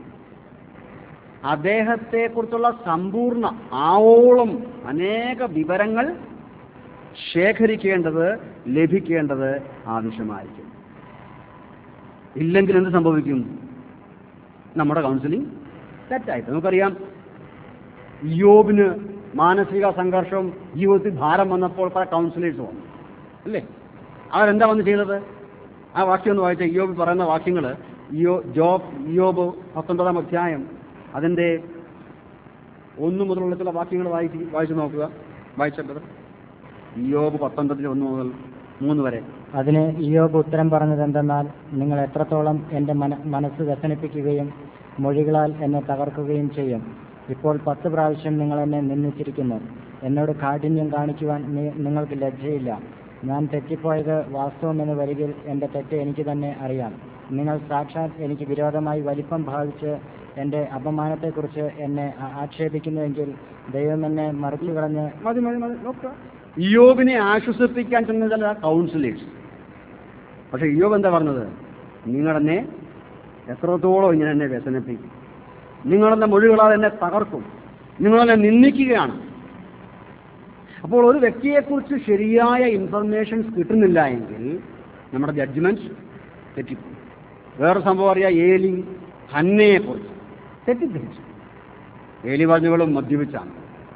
അദ്ദേഹത്തെക്കുറിച്ചുള്ള സമ്പൂർണ്ണ ആവോളം അനേക വിവരങ്ങൾ ശേഖരിക്കേണ്ടത് ലഭിക്കേണ്ടത് ആവശ്യമായിരിക്കും ഇല്ലെങ്കിൽ എന്ത് സംഭവിക്കും നമ്മുടെ കൗൺസിലിംഗ് തെറ്റായി നമുക്കറിയാം യോബിന് മാനസിക സംഘർഷവും ജീവിതത്തിൽ ഭാരം വന്നപ്പോൾ പല കൗൺസിലേഴ്സ് വന്നു അല്ലേ അവരെന്താ വന്ന് ചെയ്തത് ആ വാക്യം ഒന്ന് വായിച്ച യോബ് പറയുന്ന വാക്യങ്ങൾ യോ ജോബ് യോബ് പത്തൊൻപതാം അധ്യായം അതിൻ്റെ ഒന്ന് മുതലുള്ള ചില വാക്യങ്ങൾ വായിച്ച് വായിച്ചു നോക്കുക വായിച്ചത് യോബ് പത്തൊൻപതിൽ ഒന്ന് മുതൽ മൂന്ന് വരെ അതിന് ഇയോബ് ഉത്തരം പറഞ്ഞത് എന്തെന്നാൽ നിങ്ങൾ എത്രത്തോളം എൻ്റെ മന മനസ്സ് വ്യസനിപ്പിക്കുകയും മൊഴികളാൽ എന്നെ തകർക്കുകയും ചെയ്യും ഇപ്പോൾ പത്ത് പ്രാവശ്യം നിങ്ങൾ എന്നെ നിന്ദിച്ചിരിക്കുന്നു എന്നോട് കാഠിന്യം കാണിക്കുവാൻ നി- നിങ്ങൾക്ക് ലജ്ജയില്ല ഞാൻ തെറ്റിപ്പോയത് വാസ്തവമെന്ന് വരികിൽ എൻ്റെ തെറ്റ് എനിക്ക് തന്നെ അറിയാം നിങ്ങൾ സാക്ഷാത് എനിക്ക് വിരോധമായി വലിപ്പം ഭാവിച്ച് എൻ്റെ അപമാനത്തെക്കുറിച്ച് എന്നെ ആ- ആക്ഷേപിക്കുന്നുവെങ്കിൽ ദൈവം എന്നെ മറിച്ചു കളഞ്ഞ് മതി മതി മതി നോക്കുക ഇയോബിനെ ആശ്വസിപ്പിക്കാൻ ചെന്ന ചില കൗൺസിലേഴ്സ് പക്ഷെ ഇയോബ് എന്താ പറഞ്ഞത് നിങ്ങളെന്നെ എത്രത്തോളം ഇങ്ങനെ എന്നെ വ്യസനിപ്പിക്കും നിങ്ങളെന്നെ മൊഴികളാൽ എന്നെ തകർക്കും നിങ്ങളെന്നെ നിന്ദിക്കുകയാണ് അപ്പോൾ ഒരു വ്യക്തിയെക്കുറിച്ച് ശരിയായ ഇൻഫർമേഷൻസ് കിട്ടുന്നില്ല എങ്കിൽ നമ്മുടെ ജഡ്ജ്മെന്റ് തെറ്റിപ്പോയി വേറെ സംഭവം അറിയാം ഏലി ഹന്നയെക്കുറിച്ച് തെറ്റിദ്ധരിച്ചു ഏലി പറഞ്ഞുകളും മദ്യപിച്ചാണ്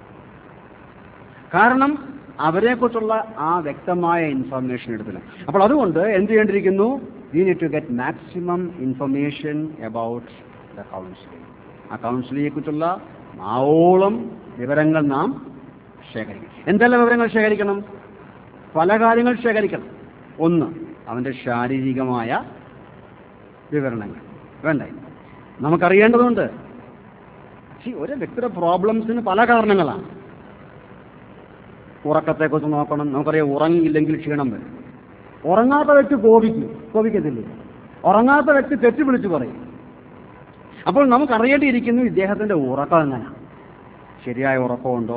കാരണം അവരെക്കുറിച്ചുള്ള ആ വ്യക്തമായ ഇൻഫർമേഷൻ എടുത്തില്ല അപ്പോൾ അതുകൊണ്ട് എന്ത് ചെയ്യേണ്ടിയിരിക്കുന്നു we need to get maximum information about the counselling ആ കൗൺസിലിംഗെ കുറിച്ചുള്ള ആവോളം വിവരങ്ങൾ നാം ശേഖരിക്കണം എന്തെല്ലാം വിവരങ്ങൾ ശേഖരിക്കണം പല കാര്യങ്ങൾ ശേഖരിക്കണം ഒന്ന് അവൻ്റെ ശാരീരികമായ വിവരണങ്ങൾ വേണ്ടേ നമുക്കറിയേണ്ടതുണ്ട് See, ഒരു വ്യക്തിയുടെ പ്രോബ്ലംസിന് പല കാരണങ്ങളാണ് ഉറക്കത്തെക്കുറിച്ച് നോക്കണം നമുക്കറിയാം ഉറങ്ങിയില്ലെങ്കിൽ ക്ഷീണം വരും ഉറങ്ങാത്ത വ്യക്തി കോപിക്കും കോപിക്കത്തില്ലേ ഉറങ്ങാത്ത വ്യക്തി തെറ്റ് വിളിച്ചു പറയും അപ്പോൾ നമുക്കറിയേണ്ടിയിരിക്കുന്നു ഇദ്ദേഹത്തിന്റെ ഉറക്കം എങ്ങനെയാണ് ശരിയായ ഉറക്കമുണ്ടോ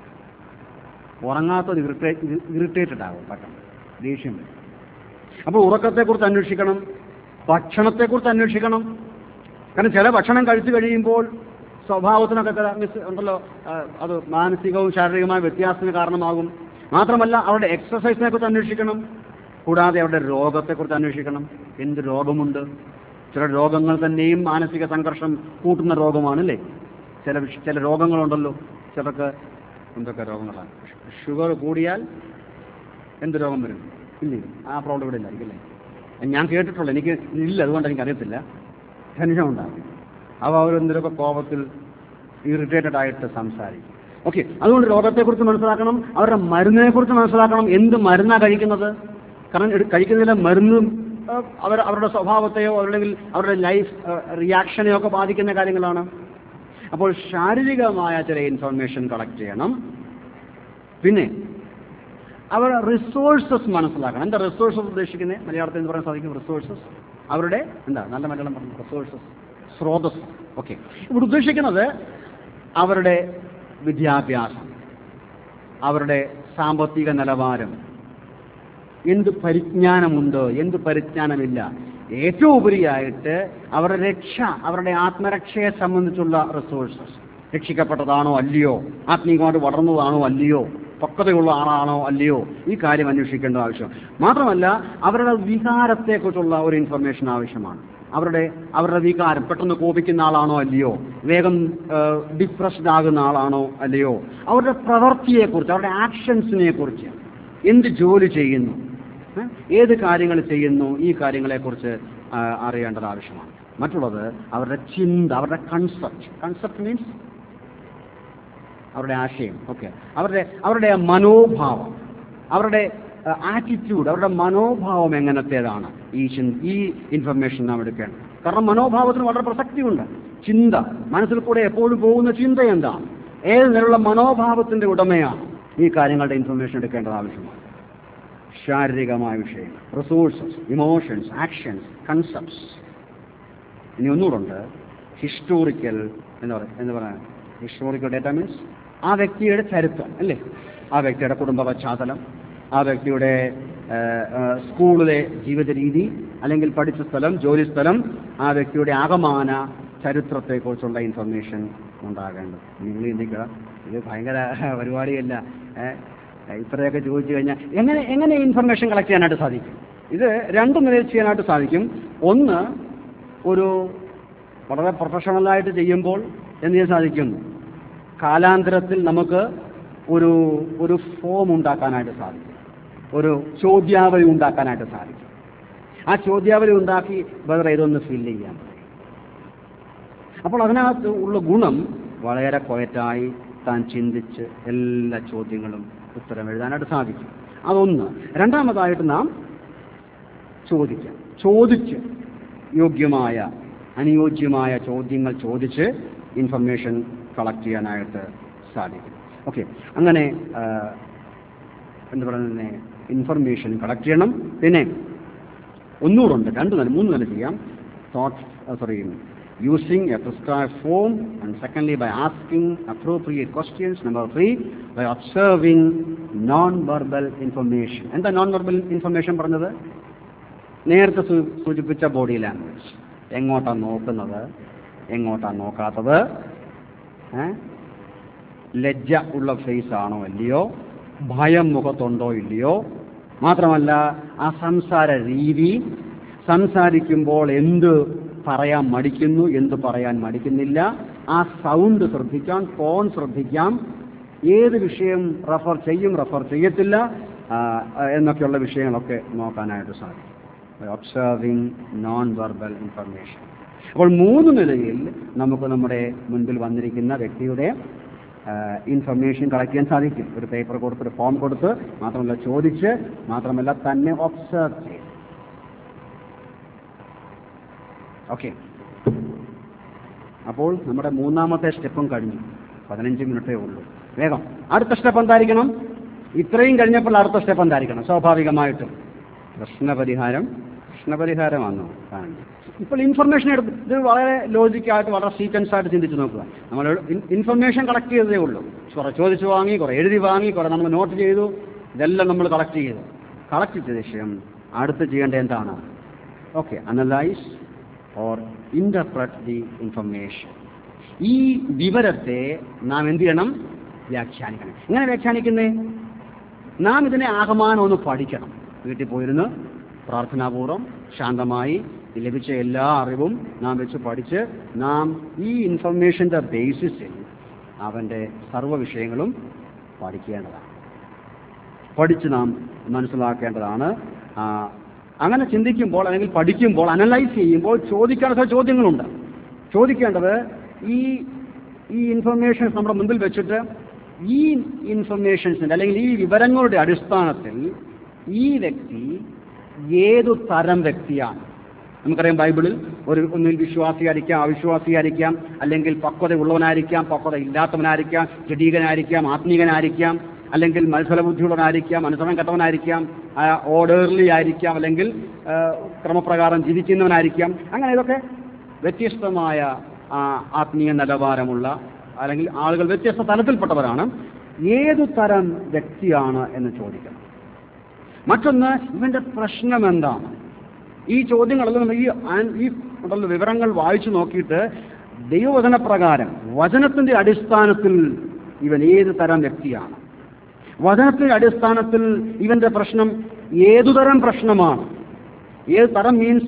ഉറങ്ങാത്തത് ഇറിറ്റേറ്റ് ഇറിറ്റേറ്റഡ് ആകും പെട്ടെന്ന് ദേഷ്യം വരും അപ്പോൾ ഉറക്കത്തെക്കുറിച്ച് അന്വേഷിക്കണം ഭക്ഷണത്തെക്കുറിച്ച് അന്വേഷിക്കണം കാരണം ചില ഭക്ഷണം കഴിച്ചു കഴിയുമ്പോൾ സ്വഭാവത്തിനൊക്കെ ചില മിസ് ഉണ്ടല്ലോ ആ, അത് മാനസികവും ശാരീരികവുമായ വ്യത്യാസത്തിന് കാരണമാകും മാത്രമല്ല അവരുടെ എക്സസൈസിനെ കുറിച്ച് അന്വേഷിക്കണം കൂടാതെ അവരുടെ രോഗത്തെക്കുറിച്ച് അന്വേഷിക്കണം എന്ത് രോഗമുണ്ട് ചില രോഗങ്ങൾ തന്നെയും മാനസിക സംഘർഷം കൂട്ടുന്ന രോഗമാണ് അല്ലേ ചില വിഷ- ചില രോഗങ്ങളുണ്ടല്ലോ ചിലർക്ക് എന്തൊക്കെ രോഗങ്ങളാണ് ഷുഗർ കൂടിയാൽ എന്ത് രോഗം വരും ഇല്ലേ ആ പ്രോബ്ലം ഇവിടെ ഇല്ലായിരിക്കും അല്ലേ ഞാൻ കേട്ടിട്ടുള്ളൂ എനിക്ക് ഇല്ല അതുകൊണ്ട് എനിക്ക് അറിയത്തില്ല ടെൻഷൻ ഉണ്ടാകും അപ്പോൾ അവരെന്തിനൊക്കെ കോപത്തിൽ ഇറിറ്റേറ്റഡ് ആയിട്ട് സംസാരിക്കും ഓക്കെ അതുകൊണ്ട് രോഗത്തെക്കുറിച്ച് മനസ്സിലാക്കണം അവരുടെ മരുന്നിനെക്കുറിച്ച് മനസ്സിലാക്കണം എന്ത് മരുന്നാണ് കഴിക്കുന്നത് കാരണം എടു- കഴിക്കുന്നതിലെ മരുന്നും ആ, അവർ അവരുടെ സ്വഭാവത്തെയോ അല്ലെങ്കിൽ അവരുടെ ലൈഫ് റിയാക്ഷനെയോ ഒക്കെ ബാധിക്കുന്ന കാര്യങ്ങളാണ് അപ്പോൾ ശാരീരികമായ ചില ഇൻഫർമേഷൻ കളക്ട് ചെയ്യണം പിന്നെ അവരുടെ റിസോഴ്സസ് മനസ്സിലാക്കണം എന്താ റിസോഴ്സസ് ഉദ്ദേശിക്കുന്നത് മലയാളത്തിൽ എന്ന് പറയാൻ സാധിക്കും റിസോഴ്സസ് അവരുടെ എന്താ നല്ല മലയാളം പറഞ്ഞു റിസോഴ്സസ് സ്രോതസ് ഓക്കെ ഇവിടെ ഉദ്ദേശിക്കുന്നത് അവരുടെ വിദ്യാഭ്യാസം അവരുടെ സാമ്പത്തിക നിലവാരം എന്ത് പരിജ്ഞാനമുണ്ട് എന്ത് പരിജ്ഞാനമില്ല ഏറ്റവും ഉപരിയായിട്ട് അവരുടെ രക്ഷ അവരുടെ ആത്മരക്ഷയെ സംബന്ധിച്ചുള്ള റിസോഴ്സസ് രക്ഷിക്കപ്പെട്ടതാണോ അല്ലയോ ആത്മീയമായിട്ട് വളർന്നതാണോ അല്ലയോ പക്വതയുള്ള ആളാണോ അല്ലയോ ഈ കാര്യം അന്വേഷിക്കേണ്ട ആവശ്യം മാത്രമല്ല അവരുടെ വികാരത്തെക്കുറിച്ചുള്ള ഒരു ഇൻഫർമേഷൻ ആവശ്യമാണ് അവരുടെ അവരുടെ വികാരം പെട്ടെന്ന് കോപിക്കുന്ന ആളാണോ അല്ലയോ വേഗം ഡിപ്രസ്ഡ് ആകുന്ന ആളാണോ അല്ലയോ അവരുടെ പ്രവൃത്തിയെക്കുറിച്ച് അവരുടെ ആക്ഷൻസിനെ കുറിച്ച് എന്ത് ജോലി ചെയ്യുന്നു ഏ? ഏത് കാര്യങ്ങൾ ചെയ്യുന്നു ഈ കാര്യങ്ങളെക്കുറിച്ച് ആ, അറിയേണ്ടത് ആവശ്യമാണ് മറ്റുള്ളത് അവരുടെ ചിന്ത അവരുടെ കൺസെപ്റ്റ് കൺസെപ്റ്റ് മീൻസ് അവരുടെ ആശയം ഓക്കെ അവരുടെ അവരുടെ മനോഭാവം അവരുടെ ആറ്റിറ്റ്യൂഡ് അവരുടെ മനോഭാവം എങ്ങനത്തേതാണ് ഈ ചിൻ- ഈ ഇൻഫർമേഷൻ നാം എടുക്കേണ്ടത് കാരണം മനോഭാവത്തിന് വളരെ പ്രസക്തിയുണ്ട് ചിന്ത മനസ്സിൽ കൂടെ എപ്പോഴും പോകുന്ന ചിന്ത എന്താണ് ഏത് നിലയുള്ള മനോഭാവത്തിന്റെ ഉടമയാണ് ഈ കാര്യങ്ങളുടെ ഇൻഫർമേഷൻ എടുക്കേണ്ടത് ആവശ്യമാണ് ശാരീരികമായ വിഷയങ്ങൾ റിസോഴ്സസ് ഇമോഷൻസ് ആക്ഷൻസ് കൺസെപ്റ്റ്സ് ഇനി ഒന്നുകൂടുണ്ട് ഹിസ്റ്റോറിക്കൽ എന്ന് പറയാം എന്ന് പറയാൻ ഹിസ്റ്റോറിക്കൽ ഡേറ്റ മീൻസ് ആ വ്യക്തിയുടെ ചരിത്രം അല്ലേ ആ വ്യക്തിയുടെ കുടുംബ പശ്ചാത്തലം ആ വ്യക്തിയുടെ ആ, ആ, സ്കൂളിലെ ജീവിത രീതി അല്ലെങ്കിൽ പഠിച്ച സ്ഥലം ജോലി സ്ഥലം ആ വ്യക്തിയുടെ ആകമാന ചരിത്രത്തെക്കുറിച്ചുള്ള ഇൻഫർമേഷൻ ഉണ്ടാകേണ്ടത് നിങ്ങൾ ചിന്തിക്കുക ഇത് ഭയങ്കര പരിപാടിയല്ല ഏ, ഇത്രയൊക്കെ ചോദിച്ചു കഴിഞ്ഞാൽ എങ്ങനെ എങ്ങനെ ഇൻഫർമേഷൻ കളക്ട് ചെയ്യാനായിട്ട് സാധിക്കും ഇത് രണ്ട് നിലയിൽ ചെയ്യാനായിട്ട് സാധിക്കും ഒന്ന് ഒരു വളരെ പ്രൊഫഷണലായിട്ട് ചെയ്യുമ്പോൾ എന്ത് ചെയ്യാൻ സാധിക്കും കാലാന്തരത്തിൽ നമുക്ക് ഒരു ഒരു ഫോം ഉണ്ടാക്കാനായിട്ട് സാധിക്കും ഒരു ചോദ്യാവലി ഉണ്ടാക്കാനായിട്ട് സാധിക്കും ആ ചോദ്യാവലി ഉണ്ടാക്കി വേറെ ഇതൊന്ന് ഫില്ല് ചെയ്യാൻ പറയും അപ്പോൾ അതിനകത്ത് ഉള്ള ഗുണം വളരെ ക്വയറ്റായി താൻ ചിന്തിച്ച് എല്ലാ ചോദ്യങ്ങളും ഉത്തരം എഴുതാനായിട്ട് സാധിക്കും അതൊന്ന് രണ്ടാമതായിട്ട് നാം ചോദിക്കാം ചോദിച്ച് യോഗ്യമായ അനുയോജ്യമായ ചോദ്യങ്ങൾ ചോദിച്ച് ഇൻഫർമേഷൻ കളക്ട് ചെയ്യാനായിട്ട് സാധിക്കും ഓക്കെ അങ്ങനെ ആ, എന്താ പറയുന്നത് ഇൻഫർമേഷൻ കളക്ട് ചെയ്യണം പിന്നെ ഒന്നുകൂടുണ്ട് രണ്ട് നില മൂന്ന് നില ചെയ്യാം thought sorry using a prescribe form and secondly by asking appropriate questions number three by observing non verbal information എന്താ നോൺ വെർബൽ ഇൻഫർമേഷൻ പറഞ്ഞത് നേരത്തെ സൂ- സൂചിപ്പിച്ച ബോഡി ലാംഗ്വേജ് എങ്ങോട്ടാണ് നോക്കുന്നത് എങ്ങോട്ടാണ് നോക്കാത്തത് ഏ? ലജ്ജ ഉള്ള ഫേസ് ആണോ അല്ലയോ ഭയം മുഖത്തുണ്ടോ ഇല്ലയോ മാത്രമല്ല ആ സംസാര രീതി സംസാരിക്കുമ്പോൾ എന്ത് പറയാൻ മടിക്കുന്നു എന്ത് പറയാൻ മടിക്കുന്നില്ല ആ സൗണ്ട് ശ്രദ്ധിക്കാം ടോൺ ശ്രദ്ധിക്കാം ഏത് വിഷയം റെഫർ ചെയ്യും റെഫർ ചെയ്യത്തില്ല ആ, എന്നൊക്കെയുള്ള വിഷയങ്ങളൊക്കെ നോക്കാനായിട്ട് സാധിക്കും ഒബ്സർവിങ് നോൺ വെർബൽ ഇൻഫർമേഷൻ അപ്പോൾ മൂന്ന് നിലയിൽ നമുക്ക് നമ്മുടെ മുൻപിൽ വന്നിരിക്കുന്ന വ്യക്തിയുടെ ഇൻഫർമേഷൻ കളക്ട് ചെയ്യാൻ സാധിക്കും ഒരു പേപ്പർ കൊടുത്ത് ഒരു ഫോം കൊടുത്ത് മാത്രമല്ല ചോദിച്ച് മാത്രമല്ല തന്നെ ഒബ്സർവ് ചെയ്ത് ഓക്കെ അപ്പോൾ നമ്മുടെ മൂന്നാമത്തെ സ്റ്റെപ്പും കഴിഞ്ഞു പതിനഞ്ച് മിനിറ്റേ ഉള്ളൂ വേഗം അടുത്ത സ്റ്റെപ്പ് എന്തായിരിക്കണം ഇത്രയും കഴിഞ്ഞപ്പോൾ അടുത്ത സ്റ്റെപ്പ് എന്തായിരിക്കണം സ്വാഭാവികമായിട്ടും പ്രശ്നപരിഹാരം പ്രശ്നപരിഹാരമാണോ കാണുന്നത് ഇപ്പോൾ ഇൻഫർമേഷൻ എടുത്ത് ഇത് വളരെ ലോജിക്കായിട്ട് വളരെ സീക്വൻസ് ആയിട്ട് ചിന്തിച്ച് നോക്കുക നമ്മൾ ഇൻഫർമേഷൻ കളക്ട് ചെയ്തതേ ഉള്ളൂ കുറെ ചോദിച്ചു വാങ്ങി കുറെ എഴുതി വാങ്ങി കുറെ നമ്മൾ നോട്ട് ചെയ്തു ഇതെല്ലാം നമ്മൾ കളക്ട് ചെയ്തു കളക്ട് ചെയ്ത ശേഷം അടുത്ത് ചെയ്യേണ്ടത് എന്താണ് okay analyse or interpret the information ഈ വിവരത്തെ നാം എന്ത് ചെയ്യണം വ്യാഖ്യാനിക്കണം എങ്ങനെ വ്യാഖ്യാനിക്കുന്നേ നാം ഇതിനെ ആകമാനം ഒന്ന് പഠിക്കണം വീട്ടിൽ പോയിരുന്ന് പ്രാർത്ഥനാപൂർവം ശാന്തമായി ലഭിച്ച എല്ലാ അറിവും നാം വെച്ച് പഠിച്ച് നാം ഈ ഇൻഫർമേഷൻ്റെ ബേസിസിൽ അവൻ്റെ സർവ്വ വിഷയങ്ങളും പഠിക്കേണ്ടതാണ് പഠിച്ച് നാം മനസ്സിലാക്കേണ്ടതാണ് ആ, അങ്ങനെ ചിന്തിക്കുമ്പോൾ അല്ലെങ്കിൽ പഠിക്കുമ്പോൾ അനലൈസ് ചെയ്യുമ്പോൾ ചോദിക്കേണ്ട ചില ചോദ്യങ്ങളുണ്ട് ചോദിക്കേണ്ടത് ഈ ഈ ഇൻഫർമേഷൻസ് നമ്മുടെ മുമ്പിൽ വെച്ചിട്ട് ഈ ഇൻഫർമേഷൻസിൻ്റെ അല്ലെങ്കിൽ ഈ വിവരങ്ങളുടെ അടിസ്ഥാനത്തിൽ ഈ വ്യക്തി ഏതു തരം വ്യക്തിയാണ് നമുക്കറിയാം ബൈബിളിൽ ഒരു ഒന്നിൽ വിശ്വാസിയായിരിക്കാം അവിശ്വാസിയായിരിക്കാം അല്ലെങ്കിൽ പക്വത ഉള്ളവനായിരിക്കാം പക്വത ഇല്ലാത്തവനായിരിക്കാം ജഡീകനായിരിക്കാം ആത്മീകനായിരിക്കാം അല്ലെങ്കിൽ മത്സരബുദ്ധിയുള്ളവനായിരിക്കാം അനുസരണം കെട്ടവനായിരിക്കാം ഓർഡേർലി ആയിരിക്കാം അല്ലെങ്കിൽ ആ, ക്രമപ്രകാരം ജീവിക്കുന്നവനായിരിക്കാം അങ്ങനെ ഇതൊക്കെ വ്യത്യസ്തമായ ആ, ആത്മീയ നിലവാരമുള്ള അല്ലെങ്കിൽ ആളുകൾ വ്യത്യസ്ത തലത്തിൽപ്പെട്ടവരാണ് ഏതു തരം വ്യക്തിയാണ് എന്ന് ചോദിക്കണം മറ്റൊന്ന് ഇവന്റെ പ്രശ്നം എന്താണ് ഈ ചോദ്യങ്ങളെല്ലാം നമ്മൾ ഈ ആൻ- ഈ ഉണ്ടല്ലോ വിവരങ്ങൾ വായിച്ചു നോക്കിയിട്ട് ദൈവവചന പ്രകാരം വചനത്തിന്റെ അടിസ്ഥാനത്തിൽ ഇവൻ ഏത് തരം വ്യക്തിയാണ് വചനത്തിന്റെ അടിസ്ഥാനത്തിൽ ഇവന്റെ പ്രശ്നം ഏതുതരം പ്രശ്നമാണ് ഏത് തരം മീൻസ്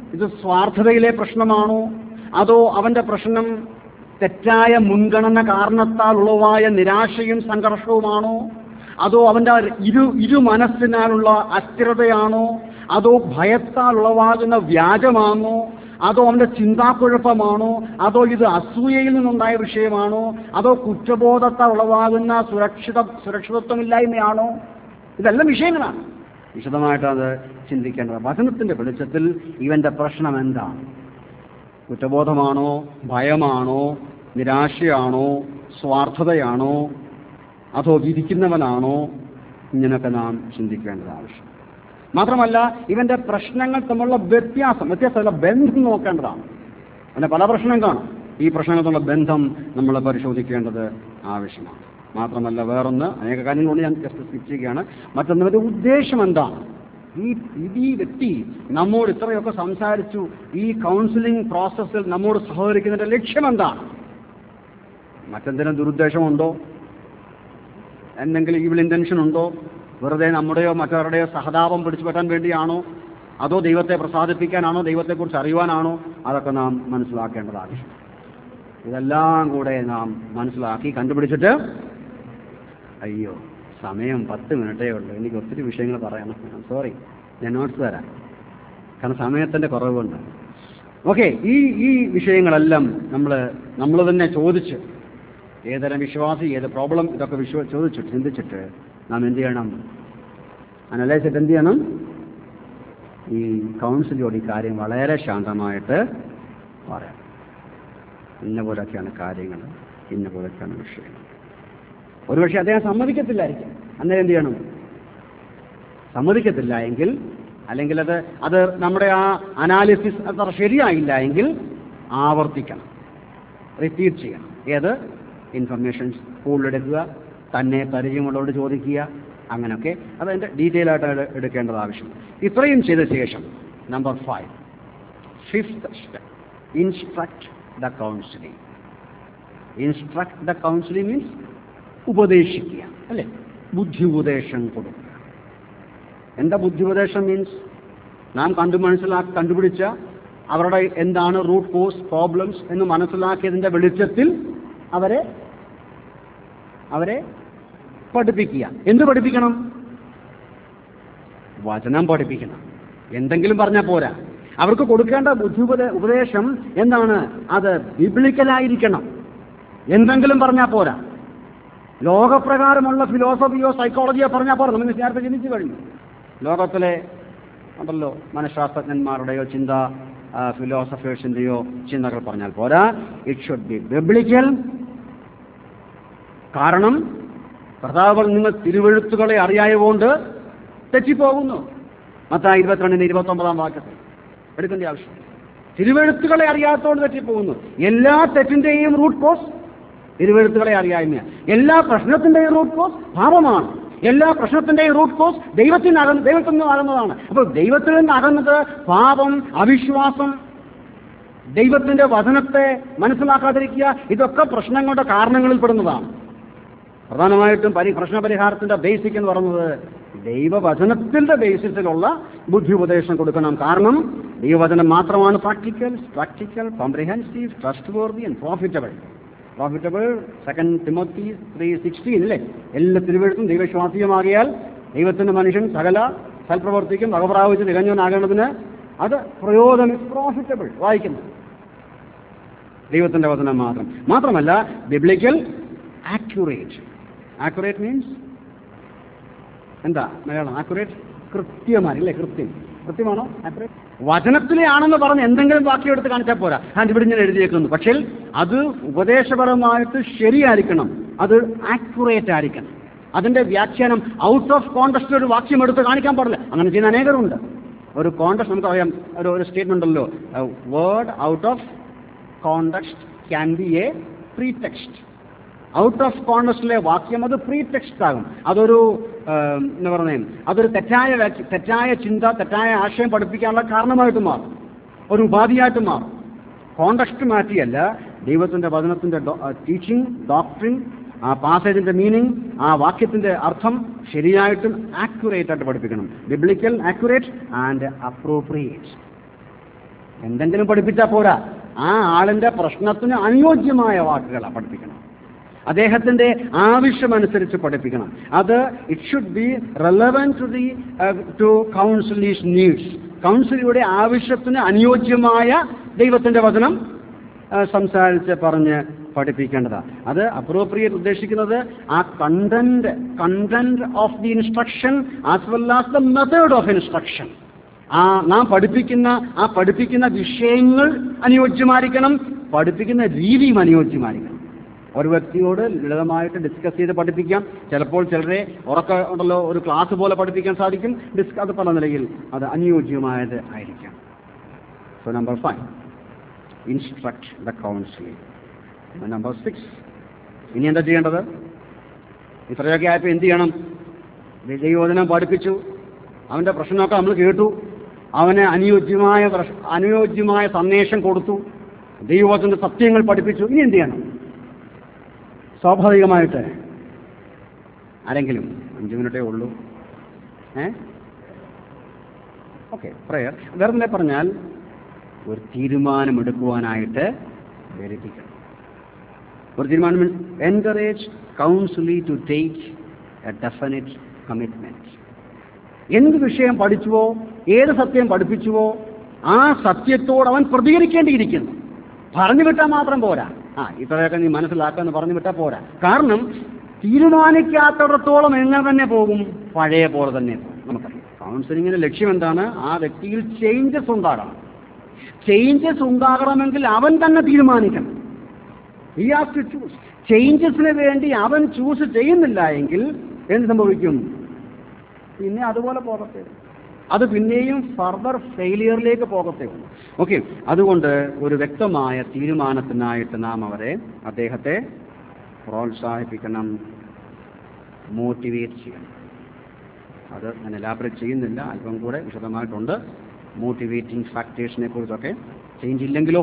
ഇത് സ്വാർത്ഥതയിലെ പ്രശ്നമാണോ അതോ അവന്റെ പ്രശ്നം തെറ്റായ മുൻഗണന കാരണത്താൽ ഉളവായ നിരാശയും സംഘർഷവുമാണോ അതോ അവന്റെ ഇരു ഇരു മനസ്സിനാലുള്ള അസ്ഥിരതയാണോ അതോ ഭയത്താൽ ഉളവാകുന്ന വ്യാജമാണോ അതോ അവന്റെ ചിന്താക്കുഴപ്പമാണോ അതോ ഇത് അസൂയയിൽ നിന്നുണ്ടായ വിഷയമാണോ അതോ കുറ്റബോധത്താൽ ഉളവാകുന്ന സുരക്ഷിത സുരക്ഷിതത്വമില്ലായ്മയാണോ ഇതെല്ലാം വിഷയങ്ങളാണ് വിശദമായിട്ട് അത് ചിന്തിക്കേണ്ടത് വചനത്തിന്റെ വെളിച്ചത്തിൽ ഇവന്റെ പ്രശ്നം എന്താണ് കുറ്റബോധമാണോ ഭയമാണോ നിരാശയാണോ സ്വാർത്ഥതയാണോ അതോ വിധിക്കുന്നവനാണോ ഇങ്ങനെയൊക്കെ നാം ചിന്തിക്കേണ്ടത് ആവശ്യം മാത്രമല്ല ഇവന്റെ പ്രശ്നങ്ങൾ തമ്മിലുള്ള വ്യത്യാസം വ്യത്യാസമല്ല ബന്ധം നോക്കേണ്ടതാണ് അവന്റെ പല പ്രശ്നം കാണും ഈ പ്രശ്നങ്ങൾ തമ്മിലുള്ള ബന്ധം നമ്മൾ പരിശോധിക്കേണ്ടത് ആവശ്യമാണ് മാത്രമല്ല വേറൊന്ന് അനേക കാര്യങ്ങളുണ്ട് ഞാൻ ജസ്റ്റ് സ്കിപ്പ് ചെയ്യുകയാണ് മറ്റൊന്നിന്റെ ഉദ്ദേശം എന്താണ് ഈ ഇത് ഈ വ്യക്തി നമ്മോട് ഇത്രയൊക്കെ സംസാരിച്ചു ഈ കൗൺസിലിംഗ് പ്രോസസ്സിൽ നമ്മോട് സഹകരിക്കുന്നതിന്റെ ലക്ഷ്യം എന്താണ് മറ്റെന്തെങ്കിലും ദുരുദ്ദേശമുണ്ടോ എന്തെങ്കിലും ഈവിൾ ഇന്റൻഷൻ ഉണ്ടോ വെറുതെ നമ്മുടെയോ മറ്റവരുടെയോ സഹതാപം പിടിച്ചു പറ്റാൻ വേണ്ടിയാണോ അതോ ദൈവത്തെ പ്രസാദിപ്പിക്കാനാണോ ദൈവത്തെക്കുറിച്ച് അറിയുവാനാണോ അതൊക്കെ നാം മനസ്സിലാക്കേണ്ടത് ആവശ്യം ഇതെല്ലാം കൂടെ നാം മനസ്സിലാക്കി കണ്ടുപിടിച്ചിട്ട് അയ്യോ സമയം പത്ത് മിനിറ്റേ ഉള്ളൂ എനിക്ക് ഒത്തിരി വിഷയങ്ങൾ പറയണം സോറി ഞാൻ നോട്ട്സ് തരാം കാരണം സമയത്തിന്റെ കുറവുണ്ട് ഓക്കെ ഈ ഈ വിഷയങ്ങളെല്ലാം നമ്മൾ നമ്മൾ തന്നെ ചോദിച്ച് ഏതരം വിശ്വാസി ഏത് പ്രോബ്ലം ഇതൊക്കെ വിശ്വ ചോദിച്ചിട്ട് ചിന്തിച്ചിട്ട് നാം എന്ത് ചെയ്യണം അനലൈസ് ചെയ്തിട്ട് എന്ത് ചെയ്യണം ഈ കൗൺസിലോട് ഈ കാര്യം വളരെ ശാന്തമായിട്ട് പറയാം ഇന്ന പോലൊക്കെയാണ് കാര്യങ്ങൾ ഇന്ന പോലൊക്കെയാണ് വിഷയങ്ങൾ ഒരുപക്ഷെ അദ്ദേഹം സമ്മതിക്കത്തില്ലായിരിക്കും അന്നേരം എന്ത് ചെയ്യണം സമ്മതിക്കത്തില്ല എങ്കിൽ അല്ലെങ്കിൽ അത് അത് നമ്മുടെ ആ അനാലിസിസ് അത്ര ശരിയായില്ല എങ്കിൽ ആവർത്തിക്കണം റിപ്പീറ്റ് ചെയ്യണം ഏത് ഇൻഫർമേഷൻസ് കൂടുതലെടുക്കുക തന്നെ പരിചയമുള്ളവരോട് ചോദിക്കുക അങ്ങനെയൊക്കെ അതതിൻ്റെ ഡീറ്റെയിൽ ആയിട്ട് എടു- എടുക്കേണ്ടത് ആവശ്യം ഇത്രയും ചെയ്ത ശേഷം number five fifth step instruct the counselling instruct the counselling means ഉപദേശിക്കുക അല്ലേ ബുദ്ധി ഉപദേശം കൊടുക്കുക എന്താ ബുദ്ധി ഉപദേശം മീൻസ് നാം കണ്ടു മനസ്സിലാ കണ്ടുപിടിച്ച അവരുടെ എന്താണ് റൂട്ട് കോസ് പ്രോബ്ലംസ് എന്ന് മനസ്സിലാക്കിയതിന്റെ വെളിച്ചത്തിൽ അവരെ അവരെ പഠിപ്പിക്കുക എന്ത് പഠിപ്പിക്കണം വചനം പഠിപ്പിക്കണം എന്തെങ്കിലും പറഞ്ഞാൽ പോരാ അവർക്ക് കൊടുക്കേണ്ട ബുദ്ധി ഉപദേ- ഉപദേശം എന്താണ് അത് ബിബ്ലിക്കലായിരിക്കണം എന്തെങ്കിലും പറഞ്ഞാൽ പോരാ ലോകപ്രകാരമുള്ള ഫിലോസഫിയോ സൈക്കോളജിയോ പറഞ്ഞാൽ പോരാ നമ്മൾ നേരത്തെ ചിന്തിച്ചു കഴിഞ്ഞു ലോകത്തിലെ ഉണ്ടല്ലോ മനഃശാസ്ത്രജ്ഞന്മാരുടെയോ ചിന്ത ഫിലോസഫേഴ്സിന്റെയോ ചിന്തകൾ പറഞ്ഞാൽ പോരാ ഇറ്റ് ഷുഡ് ബി ബിബ്ലിക്കൽ കാരണം കർത്താവ് നിങ്ങൾ തിരുവെഴുത്തുകളെ അറിയായതുകൊണ്ട് തെറ്റിപ്പോകുന്നു മത്തായി ഇരുപത്തിരണ്ടിന് ഇരുപത്തി ഒമ്പതാം വാക്യത്തിൽ എടുക്കേണ്ട ആവശ്യം തിരുവെഴുത്തുകളെ അറിയാത്തതുകൊണ്ട് തെറ്റിപ്പോകുന്നു എല്ലാ തെറ്റിന്റെയും റൂട്ട് കോസ് തിരുവെഴുത്തുകളെ അറിയായ്മ എല്ലാ പ്രശ്നത്തിന്റെയും റൂട്ട് കോസ് പാപമാണ് എല്ലാ പ്രശ്നത്തിന്റെയും റൂട്ട് കോസ് ദൈവത്തിന് ദൈവത്തിൽ നിന്ന് അകന്നതാണ് അപ്പോൾ ദൈവത്തിൽ നിന്ന് അകന്നത് പാപം അവിശ്വാസം ദൈവത്തിന്റെ വചനത്തെ മനസ്സിലാക്കാതിരിക്കുക ഇതൊക്കെ പ്രശ്നങ്ങളുടെ കാരണങ്ങളിൽ പെടുന്നതാണ് പ്രധാനമായിട്ടും പരി പ്രശ്നപരിഹാരത്തിന്റെ ബേസിക് എന്ന് പറയുന്നത് ദൈവവചനത്തിന്റെ ബേസിസിലുള്ള ബുദ്ധി ഉപദേശം കൊടുക്കണം കാരണം ദൈവവചനം മാത്രമാണ് practical practical comprehensive trustworthy and profitable profitable second Timothy three sixteen അല്ലേ എല്ലാ തിരുവഴുത്തും ദൈവശ്വാസീയമാകിയാൽ ദൈവത്തിന്റെ മനുഷ്യൻ സകല സൽപ്രവർത്തിക്കും വകപ്രാപിച്ച് തികഞ്ഞവനാകേണ്ടതിന് അത് പ്രയോജനം പ്രോഫിറ്റബിൾ വായിക്കുന്നു ദൈവത്തിന്റെ വചനം മാത്രം മാത്രമല്ല ബിബ്ലിക്കൽ ആക്യുറേറ്റ് ആക്യുറേറ്റ് മീൻസ് എന്താ മലയാളം ആക്യുറേറ്റ് കൃത്യമായി അല്ലേ കൃത്യം കൃത്യമാണോ ആക്യുറേറ്റ് വചനത്തിലെ ആണെന്ന് പറഞ്ഞ് എന്തെങ്കിലും വാക്യം എടുത്ത് കാണിച്ചാൽ പോരാ ഞാൻ ഇവിടെ ഞാൻ എഴുതിയേക്കുന്നു പക്ഷേ അത് ഉപദേശപരമായിട്ട് ശരിയായിരിക്കണം അത് ആക്യുറേറ്റ് ആയിരിക്കണം അതിന്റെ വ്യാഖ്യാനം ഔട്ട് ഓഫ് കോണ്ടസ്റ്റ് ഒരു വാക്യം എടുത്ത് കാണിക്കാൻ പാടില്ല അങ്ങനെ ചെയ്യുന്ന അനേകരുണ്ട് ഒരു കോണ്ടസ്റ്റ് നമുക്കറിയാം ഒരു ഒരു സ്റ്റേറ്റ്മെന്റ് ഉണ്ടല്ലോ word out of context can be a pretext out of കോണ്ടസ്റ്റിലെ വാക്യം അത് പ്രീ ടെക്സ്റ്റ് ആകും അതൊരു ഏം, എന്താ പറയുന്നത് അതൊരു തെറ്റായ വ്യാഖ്യ- തെറ്റായ ചിന്ത തെറ്റായ ആശയം പഠിപ്പിക്കാനുള്ള കാരണമായിട്ട് മാറും ഒരു ഉപാധിയായിട്ട് മാറും കോണ്ടക്സ്റ്റ് മാറ്റിയല്ല ദൈവത്തിന്റെ വചനത്തിന്റെ ടീച്ചിങ് ഡോക്ടറിൻ ആ പാസേജിന്റെ മീനിങ് ആ വാക്യത്തിന്റെ അർത്ഥം ശരിയായിട്ടും ആക്യുറേറ്റ് ആയിട്ട് പഠിപ്പിക്കണം ബിബ്ലിക്കൽ ആക്യുറേറ്റ് ആൻഡ് അപ്രോപ്രിയേറ്റ് എന്തെങ്കിലും പഠിപ്പിച്ചാൽ പോരാ ആ ആളിന്റെ പ്രശ്നത്തിന് അനുയോജ്യമായ വാക്കുകളാണ് പഠിപ്പിക്കണം അദ്ദേഹത്തിന്റെ ആവശ്യമനുസരിച്ച് പഠിപ്പിക്കണം അത് it should be relevant to the to counsellees needs കൗൺസിലിയുടെ ആവശ്യത്തിന് അനുയോജ്യമായ ദൈവത്തിന്റെ വചനം ആ, സംസാരിച്ച് പറഞ്ഞ് പഠിപ്പിക്കേണ്ടതാണ് അത് അപ്രോപ്രിയേറ്റ് ഉദ്ദേശിക്കുന്നത് ആ content content of the instruction as well as the method of instruction ആ നാം പഠിപ്പിക്കുന്ന ആ പഠിപ്പിക്കുന്ന വിഷയങ്ങൾ അനുയോജ്യമായിരിക്കണം പഠിപ്പിക്കുന്ന രീതിയും അനുയോജ്യമായിരിക്കണം ഒരു വ്യക്തിയോട് ലളിതമായിട്ട് ഡിസ്കസ് ചെയ്ത് പഠിപ്പിക്കാം ചിലപ്പോൾ ചിലരെ ഉറക്ക ഉണ്ടല്ലോ ഒരു ക്ലാസ് പോലെ പഠിപ്പിക്കാൻ സാധിക്കും ഡിസ്ക അത് പല നിലയിൽ അത് അനുയോജ്യമായത് ആയിരിക്കാം so number five instruct the counselling number six ഇനി എന്താ ചെയ്യേണ്ടത് ഇത്രയൊക്കെ ആയപ്പോൾ എന്ത് ചെയ്യണം ദൈവവചനം പഠിപ്പിച്ചു അവൻ്റെ പ്രശ്നമൊക്കെ നമ്മൾ കേട്ടു അവന് അനുയോജ്യമായ പ്രശ്- അനുയോജ്യമായ സന്ദേശം കൊടുത്തു ദൈവവചന സത്യങ്ങൾ പഠിപ്പിച്ചു ഇനി എന്ത് ചെയ്യണം സ്വാഭാവികമായിട്ട് ആരെങ്കിലും അഞ്ച് മിനിറ്റേ ഉള്ളൂ ഏ ഓക്കെ പ്രയർ വേറെ പറഞ്ഞാൽ ഒരു തീരുമാനമെടുക്കുവാനായിട്ട് പ്രേരിപ്പിക്കണം ഒരു തീരുമാനം means encourage counsellee to take a definite commitment എന്ത് വിഷയം പഠിച്ചുവോ ഏത് സത്യം പഠിപ്പിച്ചുവോ ആ സത്യത്തോട് അവൻ പ്രതികരിക്കേണ്ടിയിരിക്കുന്നു പറഞ്ഞു വിട്ടാൽ മാത്രം പോരാ ആ ഇത്രയൊക്കെ നീ മനസ്സിലാക്കാന്ന് പറഞ്ഞു വിട്ടാൽ പോരാ കാരണം തീരുമാനിക്കാത്തിടത്തോളം എങ്ങനെ തന്നെ പോകും പഴയ പോലെ തന്നെ പോകും നമുക്കറിയാം കൗൺസിലിങ്ങിന്റെ ലക്ഷ്യം എന്താണ് ആ വ്യക്തിയിൽ ചേഞ്ചസ് ഉണ്ടാകണം ചേഞ്ചസ് ഉണ്ടാകണമെങ്കിൽ അവൻ തന്നെ തീരുമാനിക്കണം ഹി ഹാസ് ടു ചൂസ് ചേഞ്ചസിന് വേണ്ടി അവൻ ചൂസ് ചെയ്യുന്നില്ല എങ്കിൽ എന്ത് സംഭവിക്കും പിന്നെ അതുപോലെ പോകത്തേ ഉള്ളൂ. അത് പിന്നെയും ഫർദർ ഫെയിലിയറിലേക്ക് പോകത്തേ ഉള്ളൂ ഓക്കെ അതുകൊണ്ട് ഒരു വ്യക്തമായ തീരുമാനത്തിനായിട്ട് നാം അവരെ അദ്ദേഹത്തെ പ്രോത്സാഹിപ്പിക്കണം മോട്ടിവേറ്റ് ചെയ്യണം അത് ഞാൻ എലാബറേറ്റ് ചെയ്യുന്നില്ല അല്പം കൂടെ വിശദമായിട്ടുണ്ട് മോട്ടിവേറ്റിംഗ് ഫാക്ടേഴ്സിനെ കുറിച്ചൊക്കെ ചേഞ്ച് ഇല്ലെങ്കിലോ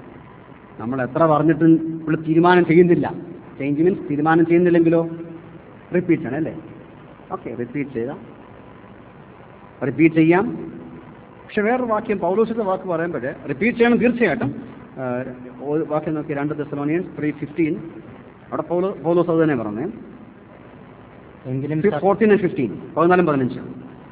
നമ്മൾ എത്ര പറഞ്ഞിട്ടും ഇപ്പോൾ തീരുമാനം ചെയ്യുന്നില്ല ചേഞ്ച് മീൻസ് തീരുമാനം ചെയ്യുന്നില്ലെങ്കിലോ റിപ്പീറ്റ് ആണ് അല്ലേ ഓക്കെ റിപ്പീറ്റ് ചെയ്യാം റിപ്പീറ്റ് ചെയ്യാം പക്ഷെ വേറൊരു വാക്യം പൗലോസിന്റെ വാക്ക് പറയുമ്പോൾ റിപ്പീറ്റ് ചെയ്യണം തീർച്ചയായിട്ടും ആ, ഒരു വാക്യം നോക്കി രണ്ട് ദശലോണിയൻസ് ത്രീ ഫിഫ്റ്റീൻ അവിടെ പൗലോ പൗലോസ് അത് തന്നെ പറഞ്ഞേ എങ്കിലും സ- ഫോർട്ടീൻ ആൻഡ് ഫിഫ്റ്റീൻ പതിനാലും പതിനഞ്ചും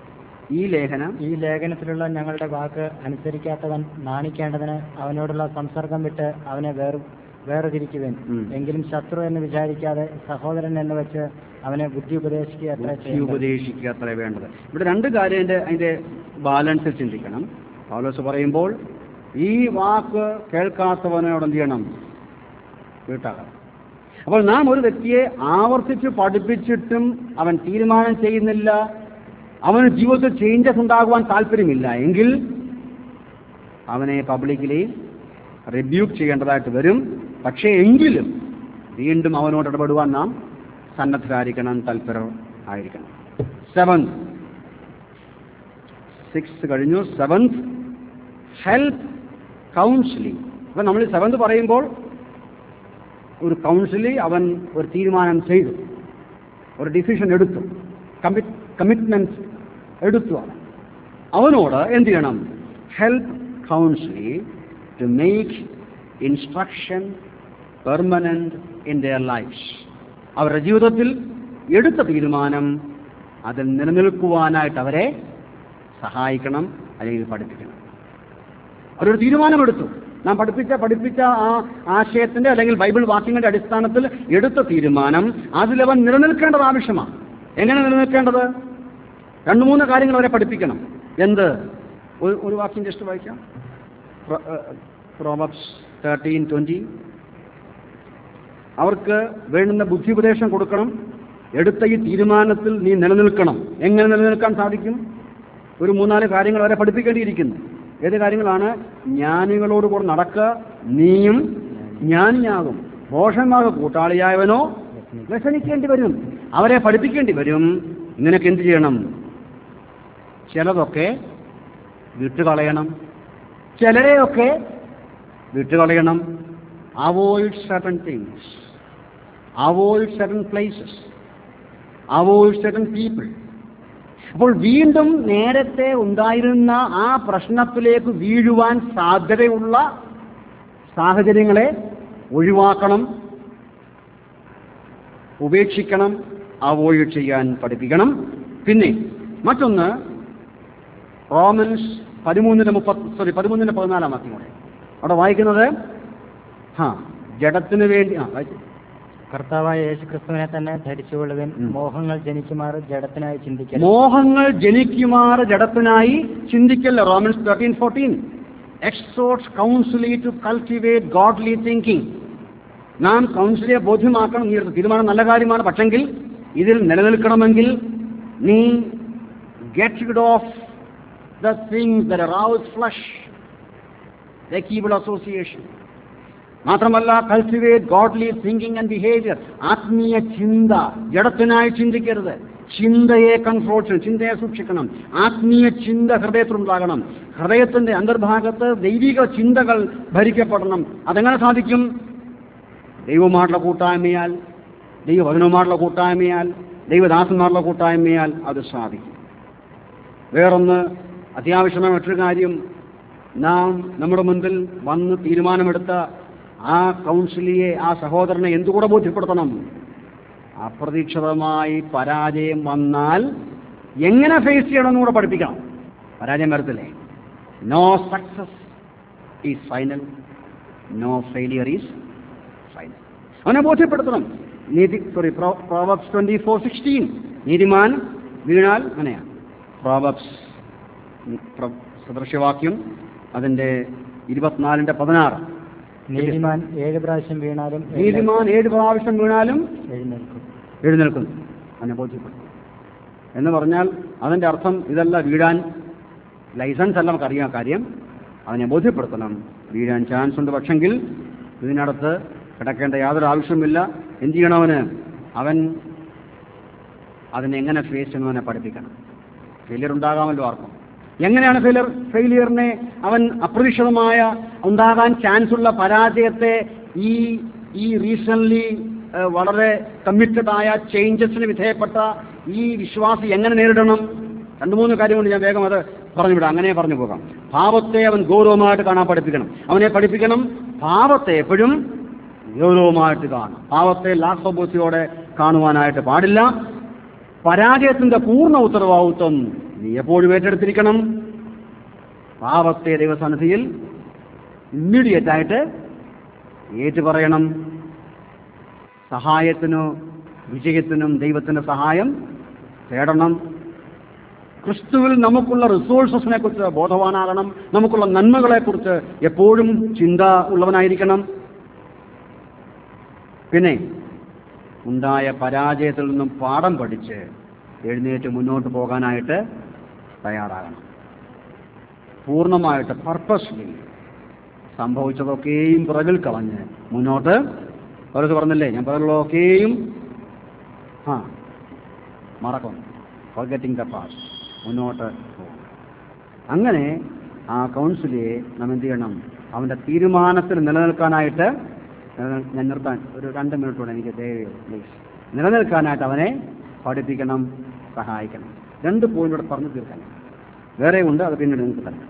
ഈ ലേഖനം ഈ ലേഖനത്തിലുള്ള ഞങ്ങളുടെ വാക്ക് അനുസരിക്കാത്തവൻ നാണിക്കേണ്ടതിന് അവനോടുള്ള സംസർഗം വിട്ട് അവനെ വേർ വേർതിരിക്കുവൻ ഉം. എങ്കിലും ശത്രു എന്ന് വിചാരിക്കാതെ സഹോദരൻ എന്ന് വെച്ച് അവനെ ബുദ്ധി ഉപദേശിക്കുക അത്ര ബുദ്ധി ഉപദേശിക്കുക അത്ര വേണ്ടത് ഇവിടെ രണ്ട് കാര്യം അതിന്റെ അതിന്റെ ബാലൻസിൽ ചിന്തിക്കണം പൗലോസ് പറയുമ്പോൾ ഈ വാക്ക് കേൾക്കാത്തവനോട് എന്ത് ചെയ്യണം വീട്ടാകാം അപ്പോൾ നാം ഒരു വ്യക്തിയെ ആവർത്തിച്ച് പഠിപ്പിച്ചിട്ടും അവൻ തീരുമാനം ചെയ്യുന്നില്ല അവന് ജീവിതത്തിൽ ചേഞ്ചസ് ഉണ്ടാകുവാൻ താല്പര്യമില്ല എങ്കിൽ അവനെ പബ്ലിക്കലി റിബ്യൂക്ക് ചെയ്യേണ്ടതായിട്ട് വരും പക്ഷേ എങ്കിലും വീണ്ടും അവനോട് ഇടപെടുവാൻ നാം സന്നദ്ധരായിരിക്കണം തൽപരർ ആയിരിക്കണം സെവൻത് സിക്സ് കഴിഞ്ഞു സെവൻത് ഹെൽപ്പ് കൗൺസിലിംഗ് അപ്പം നമ്മൾ സെവൻത് പറയുമ്പോൾ ഒരു കൗൺസിലിൽ അവൻ ഒരു തീരുമാനം ചെയ്തു ഒരു ഡിസിഷൻ എടുത്തു കമ്മിറ്റ് കമ്മിറ്റ്മെന്റ് എടുത്തു അവൻ അവനോട് എന്ത് ചെയ്യണം help counsellee to make instruction permanent in their life അവരുടെ ജീവിതത്തിൽ എടുത്ത തീരുമാനം അതിൽ നിലനിൽക്കുവാനായിട്ട് അവരെ സഹായിക്കണം അല്ലെങ്കിൽ പഠിപ്പിക്കണം അവരൊരു തീരുമാനമെടുത്തു നാം പഠിപ്പിച്ച പഠിപ്പിച്ച ആ ആശയത്തിന്റെ അല്ലെങ്കിൽ ബൈബിൾ വാക്യങ്ങളുടെ അടിസ്ഥാനത്തിൽ എടുത്ത തീരുമാനം അതിലവൻ നിലനിൽക്കേണ്ടത് ആവശ്യമാണ് എങ്ങനെ നിലനിൽക്കേണ്ടത് രണ്ട് മൂന്ന് കാര്യങ്ങൾ അവരെ പഠിപ്പിക്കണം എന്ത് ഒരു ഒരു വാക്യം ജസ്റ്റ് വായിക്കാം പ്രോബബ്സ് തേർട്ടീൻ ട്വൻറ്റി അവർക്ക് വേണ്ടുന്ന ബുദ്ധിപദേശം കൊടുക്കണം എടുത്ത ഈ തീരുമാനത്തിൽ നീ നിലനിൽക്കണം എങ്ങനെ നിലനിൽക്കാൻ സാധിക്കും ഒരു മൂന്നാല് കാര്യങ്ങൾ അവരെ പഠിപ്പിക്കേണ്ടിയിരിക്കുന്നു ഏത് കാര്യങ്ങളാണ് ജ്ഞാനികളോട് കൂടെ നടക്കുക നീയും ജ്ഞാനിയാകും ഭോഷന്മാർക്ക് കൂട്ടാളിയായവനോ വ്യസനിക്കേണ്ടി വരും അവരെ പഠിപ്പിക്കേണ്ടി വരും നിനക്ക് എന്ത് ചെയ്യണം ചിലതൊക്കെ വിട്ടുകളയണം ചിലരെയൊക്കെ വിട്ടുകളയണം avoid certain things avoid certain places avoid certain people അപ്പോൾ വീണ്ടും നേരത്തെ ഉണ്ടായിരുന്ന ആ പ്രശ്നത്തിലേക്ക് വീഴുവാൻ സാധ്യതയുള്ള സാഹചര്യങ്ങളെ ഒഴിവാക്കണം ഉപേക്ഷിക്കണം അവോയ്ഡ് ചെയ്യാൻ പഠിപ്പിക്കണം പിന്നെ മറ്റൊന്ന് റോമൻസ് പതിമൂന്നിന് മുപ്പത്തി സോറി പതിമൂന്നിന് പതിനാലാം വാക്യം കൂടെ അവിടെ വായിക്കുന്നത് ഹാ ജഡത്തിന് വേണ്ടി ആ വായിച്ചു കർത്താവായ യേശു ക്രിസ്തുവിനെ തന്നെ ധരിച്ചുകൊള്ളുവിൻ ഉം. മോഹങ്ങൾ ജനിക്കുമാറ് ജഡത്തിനായി ചിന്തിക്കരുത് മോഹങ്ങൾ ജനിക്കുമാറ് ജഡത്തിനായി ചിന്തിക്കല്ല Romans thirteen fourteen exhorts counsellee to cultivate godly thinking നാം കൗൺസിലിയെ ബോധ്യമാക്കണം നീ എടുത്ത തീരുമാനം നല്ല കാര്യമാണ് പക്ഷെങ്കിൽ ഇതിൽ നിലനിൽക്കണമെങ്കിൽ നീ get rid of the things the rouse flesh the കീബിൾ അസോസിയേഷൻ മാത്രമല്ല cultivate godly thinking and behaviour ആത്മീയ ചിന്ത ജഡത്തിനായി ചിന്തിക്കരുത് ചിന്തയെ കൺട്രോൾ ചെയ്യണം ചിന്തയെ സൂക്ഷിക്കണം ആത്മീയ ചിന്ത ഹൃദയത്തിലുണ്ടാകണം ഹൃദയത്തിന്റെ അന്തർഭാഗത്ത് ദൈവിക ചിന്തകൾ ഭരിക്കപ്പെടണം അതെങ്ങനെ സാധിക്കും ദൈവമായിട്ടുള്ള കൂട്ടായ്മയാൽ ദൈവവചനവുമായിട്ടുള്ള കൂട്ടായ്മയാൽ ദൈവദാസന്മാരുടെ കൂട്ടായ്മയാൽ അത് സാധിക്കും വേറൊന്ന് അത്യാവശ്യമായ മറ്റൊരു കാര്യം നാം നമ്മുടെ മുൻപിൽ വന്ന് തീരുമാനമെടുത്ത ആ കൗൺസിലിയെ ആ സഹോദരനെ എന്തുകൂടെ ബോധ്യപ്പെടുത്തണം അപ്രതീക്ഷിതമായി പരാജയം വന്നാൽ എങ്ങനെ ഫേസ് ചെയ്യണമെന്ന് കൂടെ പഠിപ്പിക്കണം പരാജയം വരത്തില്ലേ no success is final no failure is final അവനെ ബോധ്യപ്പെടുത്തണം നീതി sorry proverbs twenty four sixteen നീതിമാൻ വീണാൽ അങ്ങനെയാണ് പ്രോവബ്സ് സദൃശ്യവാക്യം അതിന്റെ ഇരുപത്തിനാലിന്റെ പതിനാറ് നീതിമാൻ ഏഴ് പ്രാവശ്യം വീണാലും നീതിമാൻ ഏഴ് പ്രാവശ്യം വീണാലും എഴുന്നേൽക്കും എഴുന്നേൽക്കുന്നു അതിനെ ബോധ്യപ്പെടും എന്ന് പറഞ്ഞാൽ അതിന്റെ അർത്ഥം ഇതല്ല വീഴാൻ ലൈസൻസ് അല്ല നമുക്കറിയാം കാര്യം അതിനെ ബോധ്യപ്പെടുത്തണം വീഴാൻ ചാൻസ് ഉണ്ട് പക്ഷെങ്കിൽ ഇതിനടുത്ത് കിടക്കേണ്ട യാതൊരു ആവശ്യമില്ല എന്ത് ചെയ്യണവന് അവൻ അതിനെങ്ങനെ ഫേസ് ചെയ്യുന്നവനെ പഠിപ്പിക്കണം ഫെയിലിയർ ഉണ്ടാകാമല്ലോ ആർക്കും എങ്ങനെയാണ് ഫെയിലിയർ ഫെയിലിയറിനെ അവൻ അപ്രതീക്ഷിതമായ ഉണ്ടാകാൻ ചാൻസ് ഉള്ള പരാജയത്തെ ഈ ഈ റീസൺലി വളരെ കമ്മിറ്റഡ് ആയ ചേഞ്ചസിന് വിധേയപ്പെട്ട ഈ വിശ്വാസി എങ്ങനെ നേരിടണം രണ്ടു മൂന്ന് കാര്യം കൊണ്ട് ഞാൻ വേഗം അത് പറഞ്ഞുവിടാം അങ്ങനെ പറഞ്ഞു പോകാം പാപത്തെ അവൻ ഗൗരവമായിട്ട് കാണാൻ പഠിപ്പിക്കണം അവനെ പഠിപ്പിക്കണം പാപത്തെ എപ്പോഴും ഗൗരവമായിട്ട് കാണും പാവത്തെ ലാഘവബുദ്ധിയോടെ കാണുവാനായിട്ട് പാടില്ല പരാജയത്തിന്റെ പൂർണ്ണ ഉത്തരവാദിത്വം നീ എപ്പോഴും ഏറ്റെടുത്തിരിക്കണം പാവത്തെ ദൈവസന്നിധിയിൽ ഇമ്മീഡിയറ്റ് ആയിട്ട് ഏറ്റു പറയണം സഹായത്തിനോ വിജയത്തിനും ദൈവത്തിന്റെ സഹായം തേടണം ക്രിസ്തുവിൽ നമുക്കുള്ള റിസോഴ്സസിനെ കുറിച്ച് ബോധവാനാകണം നമുക്കുള്ള നന്മകളെക്കുറിച്ച് എപ്പോഴും ചിന്ത ഉള്ളവനായിരിക്കണം പിന്നെ ഉണ്ടായ പരാജയത്തിൽ നിന്നും പാഠം പഠിച്ച് എഴുന്നേറ്റ് മുന്നോട്ട് പോകാനായിട്ട് തയ്യാറാകണം പൂർണ്ണമായിട്ട് പർപ്പസ്ലി സംഭവിച്ചതൊക്കെയും പിറകിൽ കളഞ്ഞ് മുന്നോട്ട് അവരത് പറഞ്ഞില്ലേ ഞാൻ പറയുള്ളതൊക്കെയും ആ മറക്കണം ഫോർഗറ്റിംഗ് ദ പാസ്റ്റ് മുന്നോട്ട് പോകും അങ്ങനെ ആ കൗൺസിലിയെ നാം എന്ത് ചെയ്യണം അവന്റെ തീരുമാനത്തിൽ നിലനിൽക്കാനായിട്ട് ഏഹ്, ഞാൻ നിർത്താൻ ഒരു രണ്ട് മിനിറ്റ് കൂടെ എനിക്ക് ദയവ് പ്ലീസ് നിലനിൽക്കാനായിട്ട് അവനെ പഠിപ്പിക്കണം സഹായിക്കണം രണ്ട് പോയിന്റ് കൂടെ പറഞ്ഞു തീർക്കാൻ വേറെ ഉണ്ട് അത് പിന്നീട് നിങ്ങൾക്ക് തരാം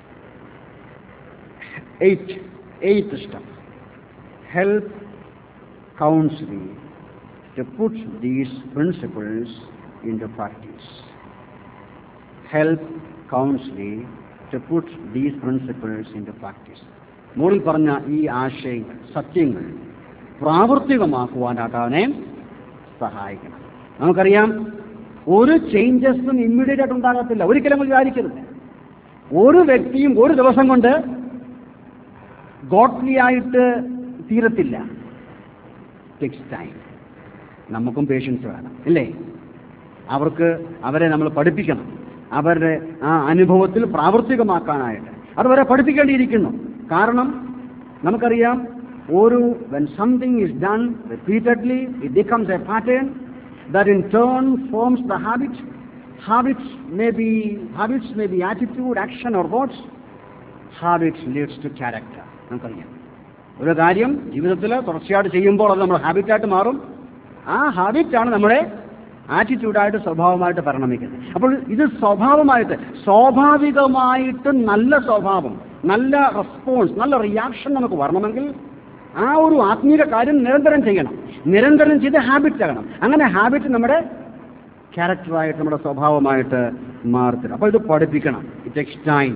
eight eighth step help counselling to put these principles into practice. Help counseling to put these principles into practice. മുകളിൽ പറഞ്ഞ ഈ ആശയങ്ങൾ സത്യങ്ങൾ പ്രാവർത്തികമാക്കുവാനായിട്ട് അവനെ സഹായിക്കണം നമുക്കറിയാം ഒരു ചേഞ്ചസും ഇമ്മീഡിയറ്റ് ആയിട്ട് ഉണ്ടാകത്തില്ല ഒരിക്കലും നമ്മൾ വിചാരിക്കരുത് ഒരു വ്യക്തിയും ഒരു ദിവസം കൊണ്ട് ഗോഡ്ലി ആയിട്ട് തീരത്തില്ല ടെക്സ് ടൈം നമുക്കും പേഷ്യൻസ് വേണം ഇല്ലേ അവർക്ക് അവരെ നമ്മൾ പഠിപ്പിക്കണം അവരുടെ ആ അനുഭവത്തിൽ പ്രാവർത്തികമാക്കാനായിട്ട് അതുവരെ പഠിപ്പിക്കേണ്ടിയിരിക്കുന്നു കാരണം നമുക്കറിയാം ഒരു when something is done repeatedly it becomes a pattern that in turn forms the habit habits may be habits may be attitude action or words habits leads to character നമുക്കറിയാം ഒരു കാര്യം ജീവിതത്തിൽ തുടർച്ചയായിട്ട് ചെയ്യുമ്പോൾ അത് നമ്മുടെ ഹാബിറ്റായിട്ട് മാറും ആ ഹാബിറ്റാണ് നമ്മുടെ ആറ്റിറ്റ്യൂഡായിട്ട് സ്വഭാവമായിട്ട് പരിണമിക്കുന്നത് അപ്പോൾ ഇത് സ്വഭാവമായിട്ട് സ്വാഭാവികമായിട്ട് നല്ല സ്വഭാവം നല്ല റെസ്പോൺസ് നല്ല റിയാക്ഷൻ നമുക്ക് വരണമെങ്കിൽ ആ ഒരു ആത്മീയ കാര്യം നിരന്തരം ചെയ്യണം നിരന്തരം ചെയ്ത് ഹാബിറ്റ് ആകണം അങ്ങനെ ഹാബിറ്റ് നമ്മുടെ ക്യാരക്ടറായിട്ട് നമ്മുടെ സ്വഭാവമായിട്ട് മാറത്തില്ല അപ്പോൾ ഇത് പഠിപ്പിക്കണം it takes time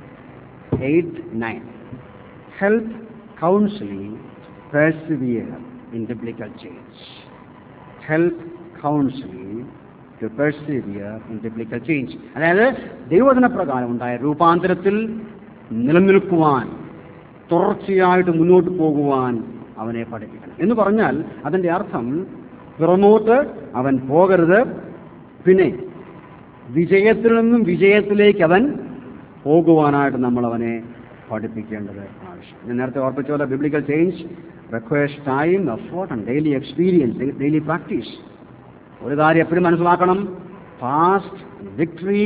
eight nine help counselling persevere in biblical change help counselling to persevere in biblical change അതായത് ദൈവവചന പ്രകാരം ഉണ്ടായ രൂപാന്തരത്തിൽ നിലനിൽക്കുവാൻ തുടർച്ചയായിട്ട് മുന്നോട്ട് പോകുവാൻ അവനെ പഠിപ്പിക്കണം എന്ന് പറഞ്ഞാൽ അതിൻ്റെ അർത്ഥം പുറമോട്ട് അവൻ പോകരുത് പിന്നെ വിജയത്തിൽ നിന്നും വിജയത്തിലേക്ക് അവൻ പോകുവാനായിട്ട് നമ്മൾ അവനെ പഠിപ്പിക്കേണ്ടത് ആവശ്യം ഞാൻ നേരത്തെ ഓർപ്പിച്ച പോലെ biblical change requires time effort and daily experience daily practice ഒരു കാര്യം എപ്പോഴും മനസ്സിലാക്കണം first victory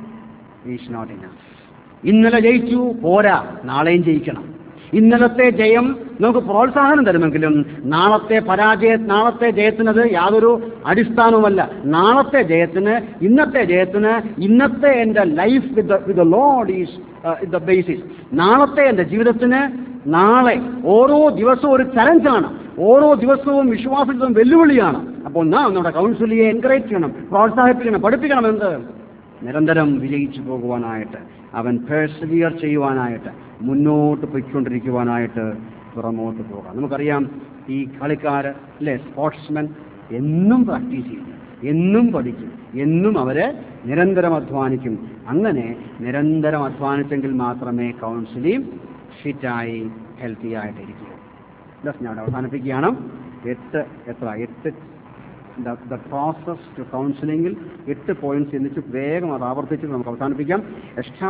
is not enough ഇന്നലെ ജയിച്ചു പോരാ നാളെയും ജയിക്കണം ഇന്നലത്തെ ജയം നമുക്ക് പ്രോത്സാഹനം തരുമെങ്കിലും നാളത്തെ പരാജയ നാളത്തെ ജയത്തിനത് യാതൊരു അടിസ്ഥാനവുമല്ല നാളത്തെ ജയത്തിന് ഇന്നത്തെ ജയത്തിന് ഇന്നത്തെ എൻ്റെ life with with Lord is the basis നാളത്തെ എൻ്റെ ജീവിതത്തിന് നാളെ ഓരോ ദിവസവും ഒരു ചലഞ്ചാണ് ഓരോ ദിവസവും വിശ്വാസത്തിലും വെല്ലുവിളിയാണ് അപ്പോൾ നാം നമ്മുടെ കൗൺസിലിയെ എൻകറേജ് ചെയ്യണം പ്രോത്സാഹിപ്പിക്കണം പഠിപ്പിക്കണം എന്ത് നിരന്തരം വിജയിച്ചു പോകുവാനായിട്ട് അവൻ പേഴ്സവിയർ ചെയ്യുവാനായിട്ട് മുന്നോട്ട് പൊയ്ക്കൊണ്ടിരിക്കുവാനായിട്ട് പുറമോട്ട് പോകാം നമുക്കറിയാം ഈ കളിക്കാർ അല്ലെ സ്പോർട്സ്മെൻ എന്നും പ്രാക്ടീസ് ചെയ്യും എന്നും പഠിക്കും എന്നും അവര് നിരന്തരം അധ്വാനിക്കും അങ്ങനെ നിരന്തരം അധ്വാനിച്ചെങ്കിൽ മാത്രമേ കൗൺസിലിംഗ് ഫിറ്റായി ഹെൽത്തി ആയിട്ടിരിക്കൂ ബസ് ഞാൻ അവിടെ അവസാനിപ്പിക്കുകയാണ് എട്ട് എത്ര എട്ട് ദ പ്രോസസ് ടു കൗൺസിലിംഗിൽ എട്ട് പോയിന്റ്സ് എന്നിട്ട് വേഗം അത് ആവർത്തിച്ച് നമുക്ക് അവസാനിപ്പിക്കാം